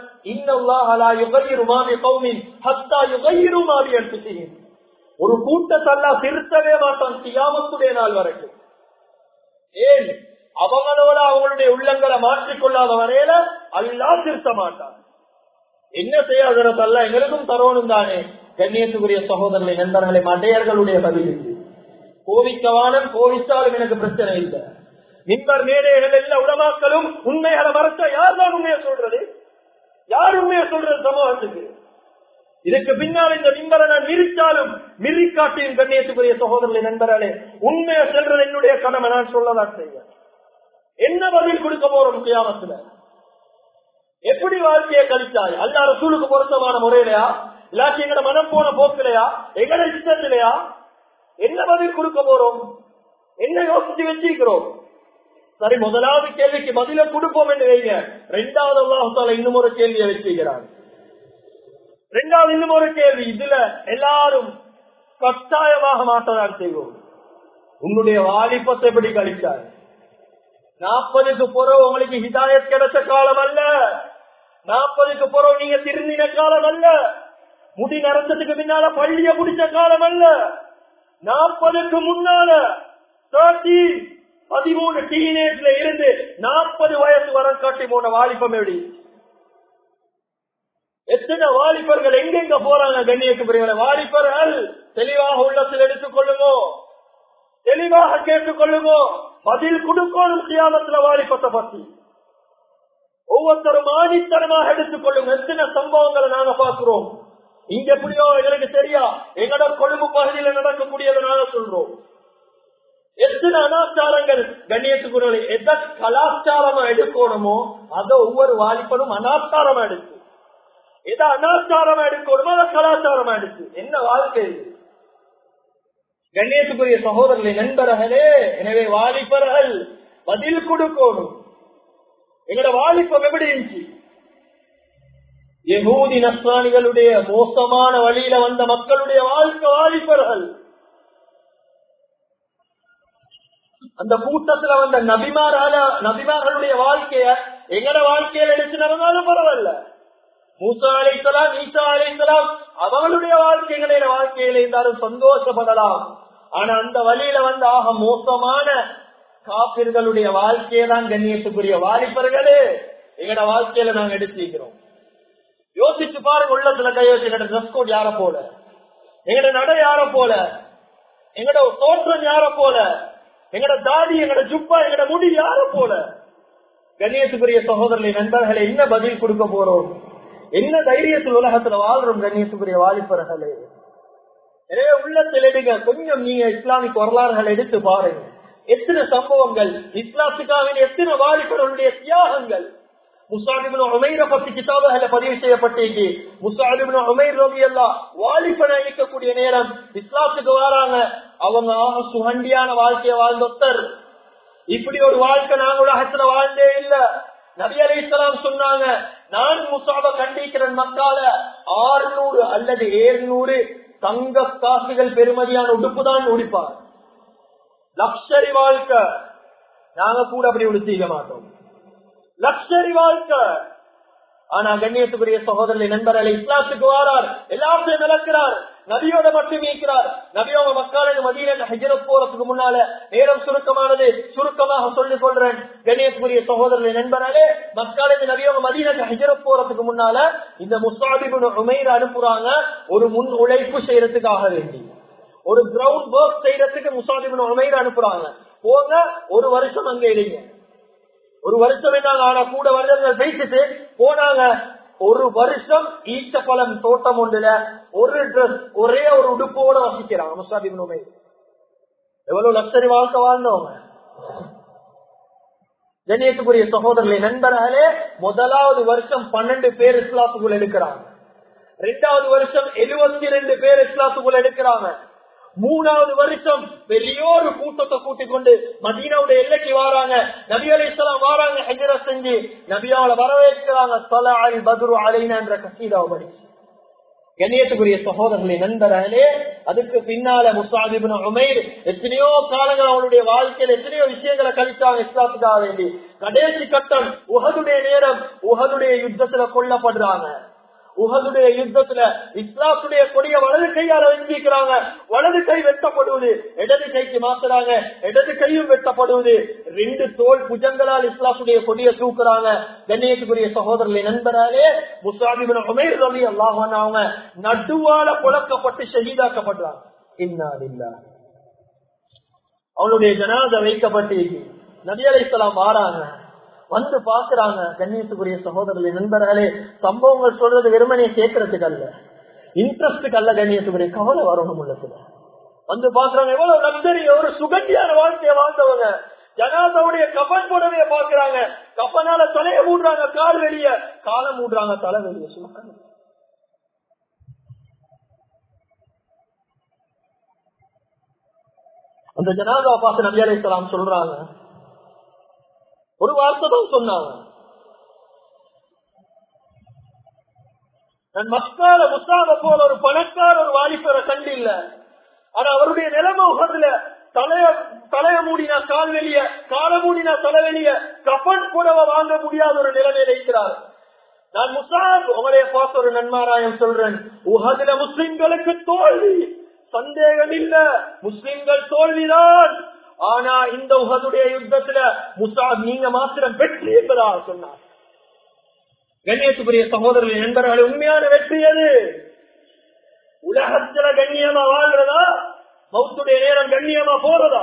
ஒரு கூட்டத்தல்லா திருத்தவே மாட்டான் சியாமத்துடைய நாள் வரைக்கும் ஏன் அவங்களோட அவங்களுடைய உள்ளங்களை மாற்றிக்கொள்ளாத வரையில அல்லா திருத்த மாட்டான் என்ன செய்யாதல்ல எங்களுக்கும் தரோணும் தானே கண்ணியத்துக்குரிய சகோதரர்களை நண்பர்களை மடையர்களுடைய பதில் கோவிக்கவானம் கோவிச்சாலும் எனக்கு பிரச்சனை இல்லை மின்பர் மேடைகள் எல்லா உடமாக்களும் உண்மையான மறுத்த யார் தான் உண்மையை சொல்றது யார் உண்மையை சொல்றது சமூகத்துக்கு இதுக்கு பின்னால் இந்த மின்பரை நான் மிரிச்சாலும் மிரிக்காட்டியும் கண்ணியத்துக்குரிய சகோதரர்களை நண்பர்களே உண்மையை செல்றது என்னுடைய கடமை நான் சொல்லதான் செய்ய என்ன பதில் கொடுக்க போறோம் கியாமத்துல எப்படி வாழ்க்கையை கழித்தாய் அல்லா ரசூலுக்கு பொருத்தமான முறையிலையா இல்லாட்டி எங்கட மனம் போன போக்கிலையா எங்கட இஷ்டத்திலையா என்ன பதில் கொடுக்க போறோம் என்ன யோசிச்சு வச்சிருக்கிறோம் சரி முதலாவது கேள்விக்கு பதில கொடுப்போம் என்று வைங்க ரெண்டாவது அல்லாஹால இன்னும் ஒரு கேள்வியை வச்சுக்கிறார் ரெண்டாவது இன்னும் ஒரு கேள்வி இதுல எல்லாரும் கட்டாயமாக மாற்றதான் செய்வோம் உன்னுடைய வாலிபத்தை எப்படி கழித்தார் நாற்பதுக்கு பிறகு உங்களுக்கு ஹிதாயத் கிடைச்ச காலம் அல்ல நாற்பதுக்கு பிறகு நீங்க திருந்தின காலம் அல்ல முடி நடந்ததுக்கு பின்னால பள்ளிய குடிச்ச காலம் அல்ல நாற்பதுக்கு முன்னால தேர்ட்டீன் பதிமூணு டீனேஜ்ல இருந்து நாற்பது வயசு வர காட்டி போன வாலிபம் எப்படி எத்தனை வாலிபர்கள் எங்கெங்க போறாங்க கண்ணியக்கு வாலிபர்கள் தெளிவாக உள்ளத்தில் எடுத்துக் கொள்ளுமோ தெளிவாக கேட்டுக் கொள்ளுமோ பதில் கொடுக்கணும் கியாமத்துல வாலிபத்தை பத்தி ஒவ்வொருத்தரும் ஆணித்தனமாக எடுத்துக் கொள்ளும் எத்தனை சம்பவங்களை நாங்க பார்க்கிறோம் இங்க எப்படியோ எங்களுக்கு தெரியா எங்கட கொழும்பு பகுதியில் நடக்கக்கூடியதை நாங்க சொல்றோம் எத்தனை அனாச்சாரங்கள் கண்ணியத்துக்குரிய எதை கலாச்சாரமா எடுக்கணுமோ அதை ஒவ்வொரு வாலிபனும் அனாச்சாரமா எடுக்கு எதை அனாச்சாரமா எடுக்கணுமோ அதை கலாச்சாரமா எடுக்கு என்ன வாழ்க்கை இது கண்ணியத்துக்குரிய சகோதரர்களை நண்பர்களே எனவே வாலிபர்கள் பதில் கொடுக்கணும் எங்களோட வாலிபம் எப்படி இருந்துச்சு யகூதி நஸ்ரானிகளுடைய மோசமான வழியில வந்த மக்களுடைய வாழ்க்கை வாலிபர்கள் அந்த கூட்டத்துல வந்த நபிமாரால நபிமார்களுடைய வாழ்க்கைய எங்கட வாழ்க்கையில எடுத்து நடந்தாலும் பரவாயில்ல மூசா அழைத்தலாம் ஈசா அழைத்தலாம் அவங்களுடைய வாழ்க்கைகளை வாழ்க்கையில இருந்தாலும் சந்தோஷப்படலாம் ஆனா அந்த வழியில வந்து ஆக மோசமான காப்பிர்களுடைய வாழ்க்கையை தான் கண்ணியத்துக்குரிய வாலிபர்களே எங்கட வாழ்க்கையில நாங்க எடுத்திருக்கிறோம் யோசிச்சு பாருங்க உள்ளத்துல கையோசி எங்கட ட்ரெஸ் கோட் யார போல எங்கட நடை யார போல எங்கட தோற்றம் யார போல எங்கட தாடி எங்கட ஜுப்பா எங்கட முடி யார போல கண்ணியத்துக்குரிய சகோதரர்களை நண்பர்களை என்ன பதில் கொடுக்க போறோம் என்ன தைரியத்தில் உலகத்துல வாழ்றோம் கண்ணியத்துக்குரிய வாலிபர்களே எனவே உள்ளத்தில் எடுங்க கொஞ்சம் நீங்க இஸ்லாமிக் வரலாறுகள் எடுத்து பாருங்க எத்தனை சம்பவங்கள் இஸ்லாத்துக்காக எத்தனை வாலிபர்களுடைய தியாகங்கள் முசாடிபின் உமைர பத்தி கிதாபுகளை பதிவு செய்யப்பட்டிருக்கு முசாடிபின் உமைர் ரவி எல்லாம் வாலிபனை இயக்கக்கூடிய நேரம் இஸ்லாத்துக்கு வராங்க அவங்க ஆக சுகண்டியான வாழ்க்கையை வாழ்ந்தொத்தர் இப்படி ஒரு வாழ்க்கை நாங்க உலகத்துல வாழ்ந்தே இல்ல நபி அலி இஸ்லாம் சொன்னாங்க நான் முசாப கண்டிக்கிறேன் மக்கால ஆறுநூறு அல்லது ஏழுநூறு தங்க காசுகள் பெருமதியான உடுப்பு தான் உடிப்பார் லக்ஷரி வாழ்க்கை நாங்க கூட அப்படி உடுத்திக்க மாட்டோம் லக்ஷரி வாழ்க்கை ஆனா கண்ணியத்துக்குரிய சகோதரர்களை நண்பர்களை இஸ்லாத்துக்கு வாரார் எல்லாத்தையும் விளக்கிறார் நபியோட மட்டும் இருக்கிறார் நபியோட மக்களின் மதியில ஹஜரத் போறதுக்கு முன்னால நேரம் சுருக்கமானது சுருக்கமாக சொல்லிக் கொள்றேன் கண்ணியத்துக்குரிய சகோதரர்களை நண்பர்களே மக்களின் நபியோட மதியில ஹஜரத் போறதுக்கு முன்னால இந்த முஸ்தாபிபுன் உமைர அனுப்புறாங்க ஒரு முன் உழைப்பு செய்யறதுக்காக வேண்டி ஒரு கிரவுண்ட் ஒர்க் செய்யறதுக்கு முசாதிபின் உமைர் அனுப்புறாங்க போங்க ஒரு வருஷம் அங்க இருங்க ஒரு வருஷம் என்னாங்க ஆனா கூட வருடங்கள் பேசிட்டு போனாங்க ஒரு வருஷம் ஈச்ச பழம் தோட்டம் ஒன்றுல ஒரு ட்ரெஸ் ஒரே ஒரு உடுப்போட வசிக்கிறாங்க முசாதிபின் உமைர் எவ்வளவு லக்ஸரி வாழ்க்கை வாழ்ந்தவங்க கண்ணியத்துக்குரிய சகோதரர்களை நண்பர்களே முதலாவது வருஷம் பன்னெண்டு பேர் இஸ்லாத்துக்குள் எடுக்கிறாங்க ரெண்டாவது வருஷம் எழுபத்தி ரெண்டு பேர் இஸ்லாத்துக்குள் எடுக்கிறாங்க மூணாவது வருஷம் பெரியோரு கூட்டத்தை கூட்டிக் கொண்டு மதீனாவுடைய எல்லைக்கு வாராங்க நபி அலி இஸ்லாம் வாராங்க ஹெஜர செஞ்சு நபியாவளை வரவேற்கிறாங்க தல அல் பதுரு அலைனா என்ற கசீதாவை படிச்சு கண்ணியத்துக்குரிய சகோதரர்களை நண்பர்களே அதுக்கு பின்னால முசாதிபின் உமைர் எத்தனையோ காலங்கள் அவனுடைய வாழ்க்கையில் எத்தனையோ விஷயங்களை கழித்தாங்க இஸ்லாத்துக்காக வேண்டி கடைசி கட்டம் உகதுடைய நேரம் உகதுடைய யுத்தத்துல கொல்லப்படுறாங்க உகதுடைய யுத்தத்துல இஸ்லாத்துடைய கொடிய வலது கையால வச்சிருக்கிறாங்க வலது கை வெட்டப்படுவது இடது கைக்கு மாத்துறாங்க இடது கையும் வெட்டப்படுவது ரெண்டு தோல் புஜங்களால் இஸ்லாத்துடைய கொடியை தூக்குறாங்க கண்ணியத்துக்குரிய சகோதரர்களை நண்பராலே முசாபிபின் உமேர் ரவி அல்லாஹான் அவங்க நடுவால புழக்கப்பட்டு ஷஹீதாக்கப்படுறாங்க இன்னாதில்லா அவளுடைய ஜனாத வைக்கப்பட்டு நபி அலை இஸ்லாம் மாறாங்க வந்து பாக்குறாங்க கண்ணியத்துக்குரிய சகோதரர்களே நண்பர்களே சம்பவங்கள் சொல்றது வெறுமனையை கேட்கறதுக்கு அல்ல இன்ட்ரெஸ்டுக்கு அல்ல கண்ணியத்துக்குரிய கவலை வரணும் உள்ளத்துல வந்து பாக்குறாங்க எவ்வளவு லக்ஸரி ஒரு சுகண்டியான வாழ்க்கையை வாழ்ந்தவங்க ஜனாதாவுடைய கபன் போடவே பாக்குறாங்க கபனால தலைய மூடுறாங்க கால் வெளிய காலை மூடுறாங்க தலை வெளிய சுமக்காங்க அந்த ஜனாதா பார்த்து நபி அலை சொல்றாங்க ஒரு வார்த்தை தான் சொன்னாங்க நான் மக்கால முஸ்தாத போல ஒரு பணக்கார ஒரு வாலிபரை கண்டு இல்ல ஆனா அவருடைய நிலைமை உகதுல தலைய தலைய மூடினா கால் வெளிய கால மூடினா தலை வெளிய கபன் புடவை வாங்க முடியாத ஒரு நிலைமையில இருக்கிறார் நான் முசாத் உங்களைய பார்த்த ஒரு நன்மாராயம் சொல்றேன் உகதுல முஸ்லிம்களுக்கு தோல்வி சந்தேகம் இல்ல முஸ்லிம்கள் தோல்விதான் ஆனா இந்த உகதுடைய யுத்தத்துல முசாத் நீங்க மாத்திரம் வெற்றி என்பதாக சொன்னார் கண்ணியத்துக்குரிய சகோதரர்கள் நண்பர்கள் உண்மையான வெற்றி அது உலகத்துல கண்ணியமா வாழ்றதா மௌத்துடைய நேரம் கண்ணியமா போறதா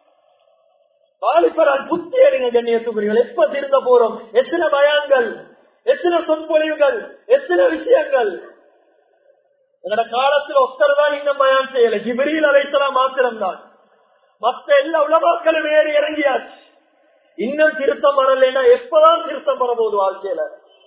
வாலிபரால் புத்தி எடுங்க கண்ணியத்துக்குரியவர்கள் எப்ப திருந்த போறோம் எத்தனை பயான்கள் எத்தனை சொற்பொழிவுகள் எத்தனை விஷயங்கள் எங்கட காலத்தில் ஒத்தர் தான் இன்னும் பயான் செய்யல ஜிபிரியில் அழைத்தலாம் மாத்திரம்தான் மத்த எல்லா உலமாக்களும் ஏறி இறங்கியாச்சு இன்னும் திருத்தம் வரலைன்னா எப்பதான் திருத்தம் வரபோது வாழ்க்கையில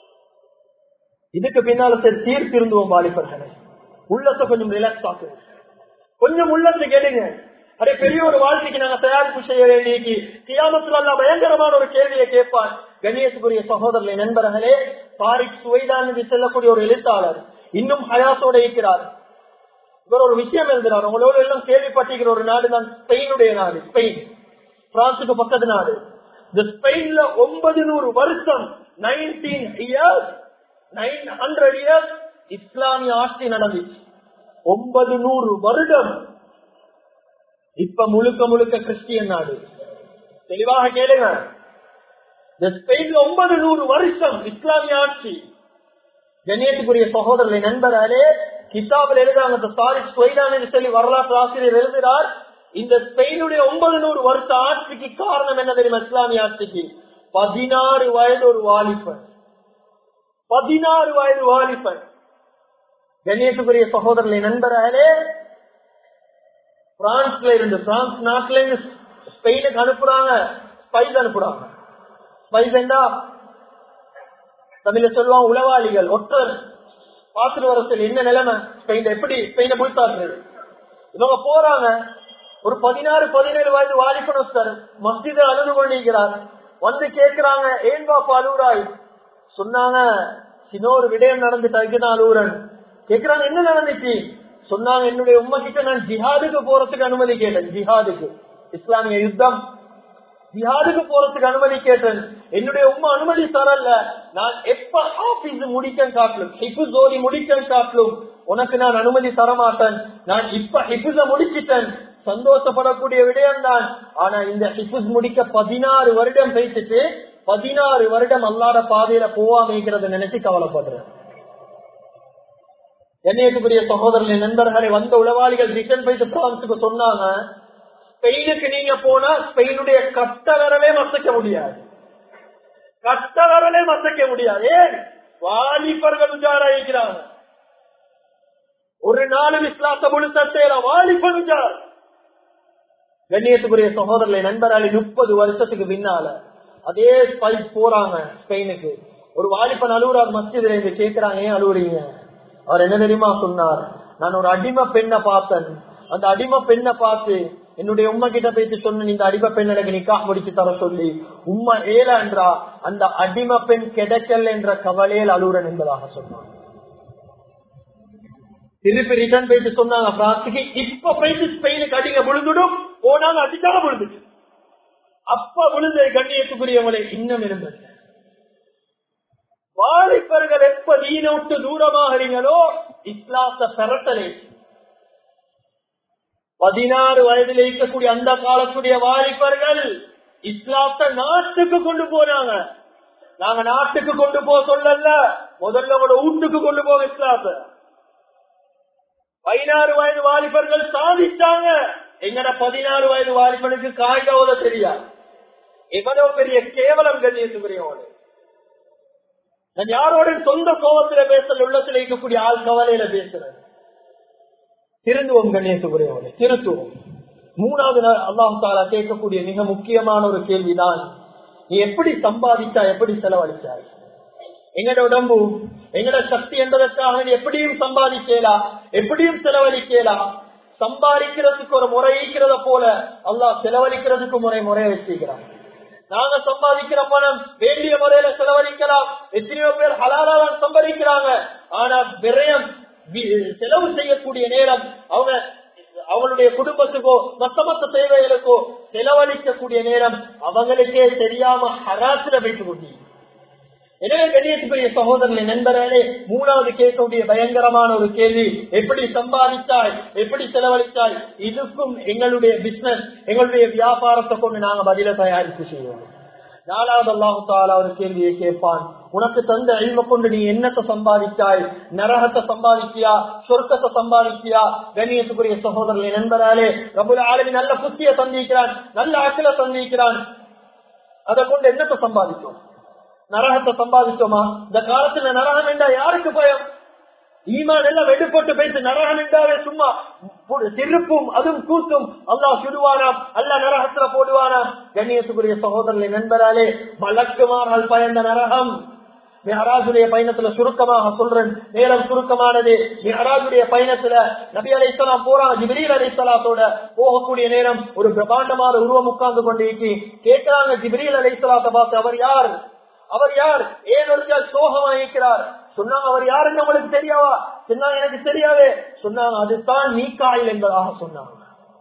இதுக்கு பின்னால சரி தீர்த்திருந்துவோம் வாலிபர்களை உள்ளத்தை கொஞ்சம் ரிலாக்ஸ் ஆக்குங்க கொஞ்சம் உள்ளத்தை கேளுங்க அதே பெரிய ஒரு வாழ்க்கைக்கு நாங்க தயாரிப்பு செய்ய வேண்டிய கியாமத்துல அல்ல பயங்கரமான ஒரு கேள்வியை கேட்பார் கணேசுக்குரிய சகோதரர்களை நண்பர்களே பாரிக் சுவைதான் என்று செல்லக்கூடிய ஒரு எழுத்தாளர் இன்னும் ஹயாத்தோட இருக்கிறார் இவர் ஒரு விஷயம் எழுதுறார் உங்களோட எல்லாம் கேள்விப்பட்டிருக்கிற ஒரு நாடு தான் ஸ்பெயினுடைய நாடு ஸ்பெயின் பிரான்சுக்கு பக்கத்து நாடு இந்த ஸ்பெயின்ல ஒன்பது நூறு வருஷம் nineteen years nine hundred years இஸ்லாமிய ஆட்சி நடந்துச்சு ஒன்பது நூறு வருடம் இப்ப முழுக்க முழுக்க கிறிஸ்டியன் நாடு தெளிவாக கேளுங்க இந்த ஸ்பெயின்ல ஒன்பது நூறு வருஷம் இஸ்லாமிய ஆட்சி கணேசுக்குரிய சகோதரர்களை நண்பராலே கிதாபில் எழுதுறாங்க தாரிக் சொய்தான் என்று சொல்லி வரலாற்று ஆசிரியர் எழுதுகிறார் இந்த ஸ்பெயினுடைய ஒன்பது நூறு வருஷ ஆட்சிக்கு காரணம் என்ன தெரியுமா இஸ்லாமிய ஆட்சிக்கு பதினாறு வயது ஒரு வாலிபன் பதினாறு வயது வாலிபன் கணேசுக்குரிய சகோதரர்களை நண்பர்களே பிரான்ஸ்ல இருந்து பிரான்ஸ் நாட்டுல இருந்து ஸ்பெயினுக்கு அனுப்புறாங்க ஸ்பைஸ் அனுப்புறாங்க ஸ்பைஸ் என்றா தமிழ்ல சொல்லுவாங்க உளவாளிகள் ஒற்றர் பாத்துட்டு வரத்தில் என்ன நிலைமை ஸ்பெயின் எப்படி ஸ்பெயினை போய்த்தார்கள் இவங்க போறாங்க ஒரு பதினாறு பதினேழு வயது வாலிபன் ஒருத்தர் மஸ்ஜித அழுது கொண்டிருக்கிறார் வந்து கேக்குறாங்க ஏன் பாப்பா அழுகுறாய் சொன்னாங்க இன்னொரு விடயம் நடந்துட்டு நான் அழுகுறேன் கேக்குறாங்க என்ன நடந்துச்சு சொன்னாங்க என்னுடைய உண்மை கிட்ட நான் ஜிஹாதுக்கு போறதுக்கு அனுமதி கேட்டேன் ஜிஹாதுக்கு இஸ்லாமிய யுத்தம் ஜிஹாதுக்கு போறதுக்கு அனுமதி கேட்டேன் என்னுடைய உண்மை அனுமதி தரல நான் எப்ப ஆபீஸ் முடிக்க காட்டலும் ஹிபுஸ் ஓடி முடிக்க காட்டலும் உனக்கு நான் அனுமதி தர மாட்டேன் நான் இப்ப ஹிபுஸ முடிச்சிட்டேன் சந்தோஷப்படக்கூடிய விடயம் தான் ஆனா இந்த ஹிபுஸ் முடிக்க பதினாறு வருடம் பேசிட்டு பதினாறு வருடம் அல்லாத பாதையில போவாமைக்கிறது நினைச்சு கவலைப்படுறேன் கண்ணியத்துக்குரிய சகோதரர்களின் நண்பர்களை வந்த உளவாளிகள் ரிட்டர்ன் போயிட்டு பிரான்சுக்கு சொன்னாங்க ஸ்பெயினுக்கு நீங்க போனா ஸ்பெயினுடைய கட்ட விரலே மசைக்க முடியாது கட்ட விரலே மசைக்க முடியாது ஏன் வாலிபர்கள் உஜாராயிக்கிறாங்க ஒரு நாளும் இஸ்லாத்த முழுசத்தேல வாலிபன் உஜார் கண்ணியத்துக்குரிய சகோதரர்களை நண்பராளி முப்பது வருஷத்துக்கு பின்னால அதே ஸ்பைஸ் போறாங்க ஸ்பெயினுக்கு ஒரு வாலிபன் அலுவலர் மஸ்ஜிதில் இருந்து கேட்கிறாங்க ஏன் அலுவறீங்க அவர் என்ன தெரியுமா சொன்னார் நான் ஒரு அடிமை பெண்ணை பார்த்தேன் அந்த அடிமை பெண்ணை பார்த்து என்னுடைய உண்மை கிட்ட போயிட்டு சொன்ன இந்த அடிமை பெண் எனக்கு நிக்கா முடிச்சு தர சொல்லி உண்மை ஏல என்றா அந்த அடிமை பெண் கிடைக்கல என்ற கவலையில் அலுவலன் என்பதாக சொன்னார் திருப்பி ரிட்டர்ன் போயிட்டு சொன்னாங்க பிரான்சுக்கு இப்ப போயிட்டு ஸ்பெயினுக்கு அடிங்க விழுந்துடும் போனாங்க அடிச்சால விழுந்துச்சு அப்ப விழுந்த கண்ணியத்துக்குரியவங்களை இன்னும் இருந்தது வாலிபர்கள் எப்ப நீன விட்டு தூரமாகிறீங்களோ இஸ்லாத்த பெறத்தலை பதினாறு வயதில் இருக்கக்கூடிய அந்த காலத்துடைய வாலிபர்கள் இஸ்லாத்த நாட்டுக்கு கொண்டு போனாங்க நாங்க நாட்டுக்கு கொண்டு போக சொல்லல முதல்ல உங்களோட வீட்டுக்கு கொண்டு போக இஸ்லாத்த பதினாறு வயது வாலிபர்கள் சாதித்தாங்க எங்கட பதினாறு வயது வாலிபனுக்கு காய்க ஓத தெரியாது எவ்வளவு பெரிய கேவலம் கண்ணியத்துக்குரியவனு நான் யாரோட சொந்த கோபத்துல பேசல உள்ளத்துல இருக்கக்கூடிய ஆள் கவலையில பேசுறேன் திருந்துவோம் கண்ணியத்துக்குரியவனே திருத்துவோம் மூணாவது நாள் அல்லாம் தாலா கேட்கக்கூடிய மிக முக்கியமான ஒரு கேள்விதான் நீ எப்படி சம்பாதிச்சா எப்படி செலவழிச்சாய் எங்கட உடம்பு எங்கட சக்தி என்பதற்காக நீ எப்படியும் சம்பாதிக்கலா எப்படியும் செலவழிக்கலா சம்பாதிக்கிறதுக்கு ஒரு முறை இருக்கிறத போல அல்லாஹ் செலவழிக்கிறதுக்கு முறை முறைய வச்சிருக்கிறான் நாங்க சம்பாதிக்கிற பணம் வேண்டிய முறையில செலவழிக்கலாம் எத்தனையோ பேர் ஹலாலாதான் சம்பாதிக்கிறாங்க ஆனா விரயம் செலவு செய்யக்கூடிய நேரம் அவங்க அவங்களுடைய குடும்பத்துக்கோ மத்த மத்த தேவைகளுக்கோ செலவழிக்கக்கூடிய நேரம் அவங்களுக்கே தெரியாம ஹராசில வைத்து கொண்டீங்க எனவே கணியத்துக்குரிய சகோதரர்களை நண்பர்களே மூணாவது கேட்கக்கூடிய பயங்கரமான ஒரு கேள்வி எப்படி சம்பாதித்தாய் எப்படி செலவழித்தாய் இதுக்கும் எங்களுடைய பிசினஸ் எங்களுடைய வியாபாரத்தை கொண்டு நாங்க பதில தயாரிப்பு செய்வோம் நாலாவது அல்லாஹு தாலா ஒரு கேள்வியை கேட்பான் உனக்கு தந்த அழிவை கொண்டு நீ என்னத்தை சம்பாதித்தாய் நரகத்தை சம்பாதிச்சியா சொர்க்கத்தை சம்பாதிச்சியா கண்ணியத்துக்குரிய சகோதரர்களை நண்பராலே ரபுல ஆளுமை நல்ல புத்திய சந்திக்கிறான் நல்ல ஆக்கில சந்திக்கிறான் அதை கொண்டு என்னத்தை சம்பாதிக்கும் நரகத்தை சம்பாதிச்சோமா இந்த காலத்துல நரகம் என்றா யாருக்கு பயம் ஈமான் எல்லாம் வெடுப்பட்டு பேசி நரகம் என்றாவே சும்மா திருப்பும் அதுவும் கூத்தும் அல்லா சுடுவானாம் அல்லா நரகத்துல போடுவானாம் கண்ணியத்துக்குரிய சகோதரர்களை நண்பராலே மலக்குமார்கள் பயந்த நரகம் மிஹராஜுடைய பயணத்துல சுருக்கமாக சொல்றேன் நேரம் சுருக்கமானது மிஹராஜுடைய பயணத்துல நபி அலைசலாம் போறாங்க ஜிபிரீல் அலைசலாத்தோட போகக்கூடிய நேரம் ஒரு பிரபாண்டமான உருவம் உட்கார்ந்து கொண்டு கேட்கிறாங்க ஜிபிரீல் அலைசலாத்தை பார்த்து அவர் யார் அவர் யார் ஏன் ஒரு சோகமா இருக்கிறார் சொன்னாங்க அவர் யாருன்னு நம்மளுக்கு தெரியாவா சொன்னாங்க எனக்கு தெரியாவே சொன்னாங்க அதுதான் மீக்காயில் என்பதாக சொன்னாங்க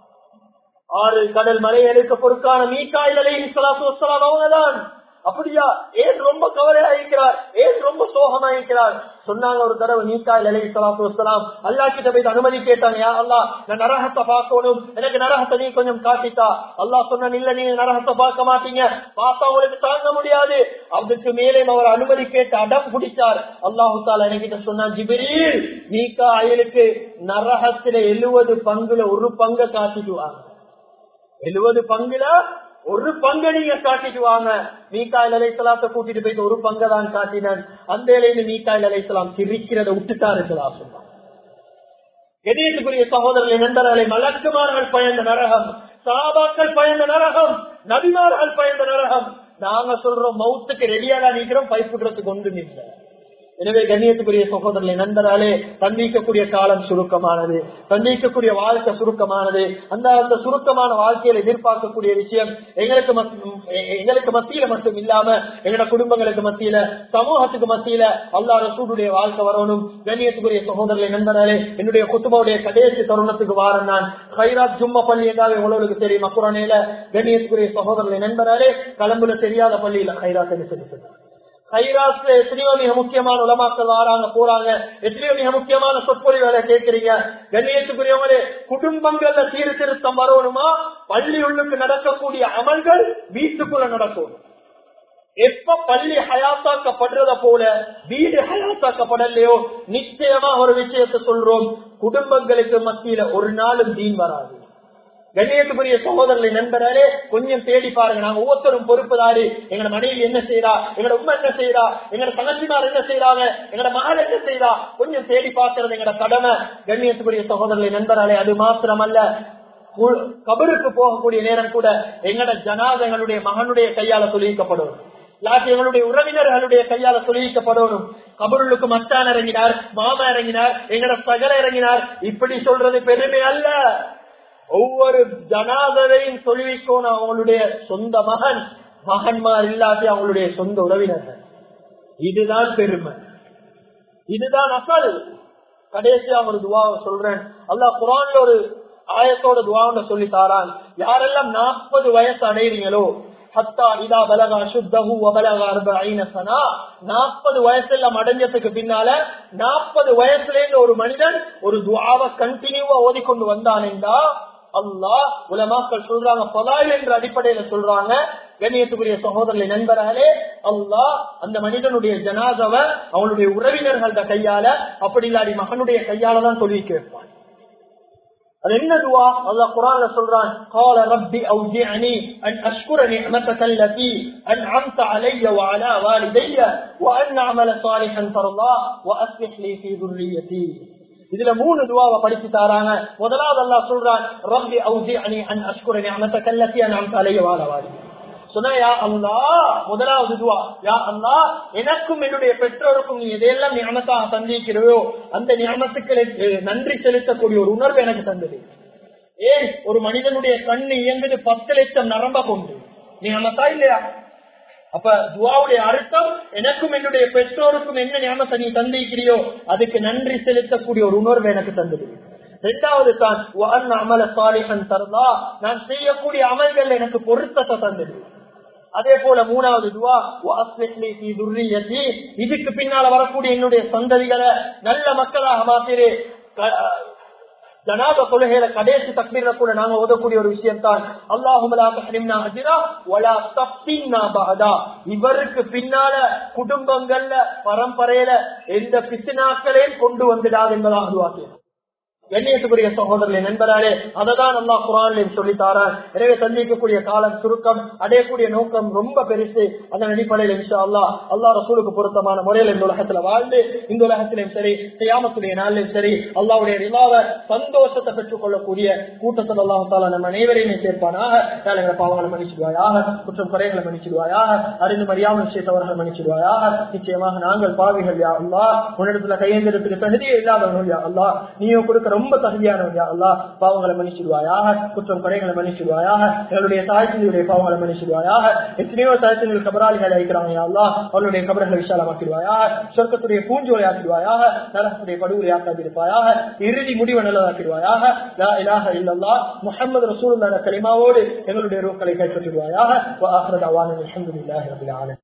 ஆறு கடல் மலை எடுக்க பொறுக்கான மீக்காயில் அலை வசலாம் அவங்கதான் அப்படியா ஏன் ரொம்ப கவலையா இருக்கிறார் ஏன் ரொம்ப சோகமா இருக்கிறார் சொன்னாங்க ஒரு தடவை நீக்காயில் அலை சலாத்து வசலாம் அல்லா கிட்ட போய் அனுமதி கேட்டாங்க யா அல்லா நான் நரகத்தை பார்க்கணும் எனக்கு நரகத்தை நீ கொஞ்சம் காட்டித்தா அல்லா சொன்ன இல்ல நீங்க நரகத்தை பார்க்க மாட்டீங்க பார்த்தா உங்களுக்கு தாங்க முடியாது அதுக்கு மேலே அவர் அனுமதி கேட்டு அடம் பிடிச்சார் அல்லாஹு தாலா என்கிட்ட சொன்னா ஜிபிரில் நீக்கா அயலுக்கு நரகத்துல எழுவது பங்குல ஒரு பங்கை காட்டிடுவாங்க எழுவது பங்குல ஒரு பங்கு நீங்க காட்டிட்டு வாங்க மீக்காயில் அலைசலாத்த கூட்டிட்டு போயிட்டு ஒரு பங்கை தான் காட்டினான் அந்த இலையில மீக்காயில் அலைசலாம் சிரிக்கிறத விட்டுட்டாரு சொன்னான் கணேசுக்குரிய சகோதரர்களை நண்பர்களை மலக்குமார்கள் பயந்த நரகம் சாபாக்கள் பயந்த நரகம் நபிமார்கள் பயந்த நரகம் நாங்க சொல்றோம் மவுத்துக்கு ரெடியாக நிற்கிறோம் பைப்புடுறதுக்கு ஒன்றும் இல்லை எனவே கண்ணியத்துக்குரிய சகோதரர்களை நண்பராலே சந்திக்கக்கூடிய காலம் சுருக்கமானது சந்திக்கக்கூடிய வாழ்க்கை சுருக்கமானது அந்த அந்த சுருக்கமான வாழ்க்கையில எதிர்பார்க்கக்கூடிய விஷயம் எங்களுக்கு எங்களுக்கு மத்தியில மட்டும் இல்லாம எங்களோட குடும்பங்களுக்கு மத்தியில சமூகத்துக்கு மத்தியில அல்லா ரசூடைய வாழ்க்கை வரணும் கண்ணியத்துக்குரிய சகோதரர்களை நண்பராலே என்னுடைய குத்துபாவுடைய கடைசி தருணத்துக்கு வாரன் நான் ஹைராத் ஜும்மா பள்ளி என்றால் உங்களுக்கு தெரியும் அக்குறனையில கண்ணியத்துக்குரிய சகோதரர்களை நண்பராலே கலம்புல தெரியாத பள்ளியில ஹைராத் என்று சொல்லி சொன்னார் ஹைராஸ்ல எத்தனையோ மிக முக்கியமான உலமாக்கள் வராங்க போறாங்க எத்தனையோ மிக முக்கியமான சொற்பொழிவுகளை கேட்கிறீங்க கண்ணியத்துக்குரியவங்களே குடும்பங்கள்ல சீர்திருத்தம் வரணுமா பள்ளி உள்ளுக்கு நடக்கக்கூடிய அமல்கள் வீட்டுக்குள்ள நடக்கும் எப்ப பள்ளி ஹயாத்தாக்கப்படுறத போல வீடு ஹயாத்தாக்கப்படலையோ நிச்சயமா ஒரு விஷயத்தை சொல்றோம் குடும்பங்களுக்கு மத்தியில ஒரு நாளும் தீன் வராது கண்ணியத்துக்குரிய சகோதரர்களை நண்பராலே கொஞ்சம் தேடி பாருங்க நாங்க ஒவ்வொருத்தரும் பொறுப்புதாரு எங்கட மனைவி என்ன செய்யறா எங்கட உண்மை என்ன செய்யறா எங்கட தங்கச்சிமார் என்ன செய்யறாங்க எங்கட மகள் என்ன செய்யறா கொஞ்சம் தேடி பார்க்கறது எங்கட கடமை கண்ணியத்துக்குரிய சகோதரர்களை நண்பராலே அது மாத்திரமல்ல கபருக்கு போகக்கூடிய நேரம் கூட எங்கட ஜனாதங்களுடைய மகனுடைய கையால தொழிலிக்கப்படும் இல்லாட்டி எங்களுடைய உறவினர்களுடைய கையால தொழிலிக்கப்படணும் கபருளுக்கு மச்சான் இறங்கினார் மாமா இறங்கினார் எங்கட சகர இறங்கினார் இப்படி சொல்றது பெருமை அல்ல ஒவ்வொரு ஜனாதரையும் தொழுவிக்கோணும் அவங்களுடைய சொந்த மகன் மகன்மார் இல்லாட்டி அவங்களுடைய சொந்த உறவினர்கள் இதுதான் பெருமை இதுதான் அசல் கடைசியா ஒரு துவாவை சொல்றேன் அல்லாஹ் குரான்ல ஒரு ஆயத்தோட துவாவை சொல்லி தாரான் யாரெல்லாம் நாற்பது வயசு அடைறீங்களோ ஹத்தா இதா பலகா சுத்தகு வபலகா அர்பஐன சனா நாற்பது வயசுல அடைஞ்சதுக்கு பின்னால நாற்பது வயசுல இருந்து ஒரு மனிதன் ஒரு துவாவை கண்டினியூவா ஓதிக்கொண்டு வந்தான் என்றா அல்லாஹ் உலமாக்கள் சொல்றாங்க பலாயில் என்ற அடிப்படையில சொல்றாங்க கண்ணியத்துக்குரிய சகோதரர்களை நண்பர்களே அல்லாஹ் அந்த மனிதனுடைய ஜனாதவ அவனுடைய உறவினர்கள கையால அப்படி இல்லாடி மகனுடைய கையால தான் தொழில் வைப்பான் அது என்ன துவா அல்லாஹ் குரான்ல சொல்றான் قال ربي اوزعني ان اشكر نعمتك التي انعمت علي وعلى والدي وان اعمل صالحا ترضاه واصلح لي في ذريتي இதுல மூணு துவாவை படிச்சு தாராங்க முதலாவது அல்லாஹ் சொல்றான் ரப்பி அவுசிஅனி அன் அஷ்குர நிஅமதக அல்லதி அன்அம்த அலைய வால வாலி சொன்னா யா அல்லாஹ் முதலாவது துவா யா அல்லாஹ் எனக்கும் என்னுடைய பெற்றோருக்கும் நீ எதையெல்லாம் ஞானத்தாக சந்திக்கிறவையோ அந்த ஞானத்துக்களுக்கு நன்றி செலுத்தக்கூடிய ஒரு உணர்வு எனக்கு தந்தது ஏன் ஒரு மனிதனுடைய கண்ணு இயங்குது பத்து லட்சம் நரம்ப கொண்டு ஞானத்தா இல்லையா அப்ப துவாவுடைய அர்த்தம் எனக்கும் என்னுடைய பெற்றோருக்கும் என்ன ஞானத்தை நீ தந்திருக்கிறியோ அதுக்கு நன்றி செலுத்தக்கூடிய ஒரு உணர்வு எனக்கு தந்தது இரண்டாவது தான் அமல சாலிகன் தரலா நான் செய்யக்கூடிய அமல்கள் எனக்கு பொருத்தத்தை தந்தது அதே போல மூணாவது துவா இதுக்கு பின்னால வரக்கூடிய என்னுடைய சந்ததிகளை நல்ல மக்களாக மாத்திரு ஜனாப கொள்கையில கடைசி தக்மீர்ல கூட நாங்க ஓதக்கூடிய ஒரு விஷயம் தான் அல்லாஹுமலா இவருக்கு பின்னால குடும்பங்கள்ல பரம்பரையில எந்த பிசினாக்களையும் கொண்டு வந்துடாது என்பதாக வாக்கியம் கண்ணியத்துக்குரிய சகோதரர்களை நண்பராலே அததான் அல்லா குரான் சொல்லி தாரான் எனவே சந்திக்கக்கூடிய காலம் சுருக்கம் அடையக்கூடிய நோக்கம் ரொம்ப பெருசு அதன் அடிப்படையில் இன்ஷா அல்லா அல்லா ரசூலுக்கு பொருத்தமான முறையில் இந்த உலகத்துல வாழ்ந்து இந்த உலகத்திலும் சரி செய்யாமத்துடைய நாளிலும் சரி அல்லாவுடைய நிலாவ சந்தோஷத்தை பெற்றுக் கொள்ளக்கூடிய கூட்டத்தில் அல்லாஹால நம்ம அனைவரையுமே சேர்ப்பானாக எங்களை பாவங்களை மன்னிச்சிடுவாயாக குற்றம் குறைகளை மன்னிச்சிடுவாயாக அறிந்து மரியாமல் விஷயத்தவர்கள் மன்னிச்சிடுவாயாக நிச்சயமாக நாங்கள் பாவிகள் யா அல்லா உன்னிடத்துல கையெழுத்துக்கு தகுதியே இல்லாதவர்கள் யா அல்லா நீயும் கொடுக்கிற ரொம்ப தகுதியானவன் யா அல்லா பாவங்களை மன்னிச்சிடுவாயாக குற்றம் குறைகளை மன்னிச்சிடுவாயாக எங்களுடைய தாய்ச்சியுடைய பாவங்களை மன்னிச்சிடுவாயாக எத்தனையோ தாய்ச்சிகள் கபராளிகளை அழைக்கிறாங்க யா அல்லா அவனுடைய கபரங்களை விஷாலமாக்கிடுவாயாக சொர்க்கத்துடைய பூஞ்சோலை ஆக்கிடுவாயாக நரகத்துடைய படுகொலை ஆக்காதிருப்பாயாக இறுதி முடிவை நல்லதாக்கிடுவாயாக லா இலாஹ இல்லல்லா முஹம்மது ரசூலுல்லாஹ் கலிமாவோடு எங்களுடைய ரூக்களை கைப்பற்றிடுவாயாக வ ஆஹிரு தஅவானா அல்ஹம்துலில்லாஹி ரப்பில் ஆலமீன்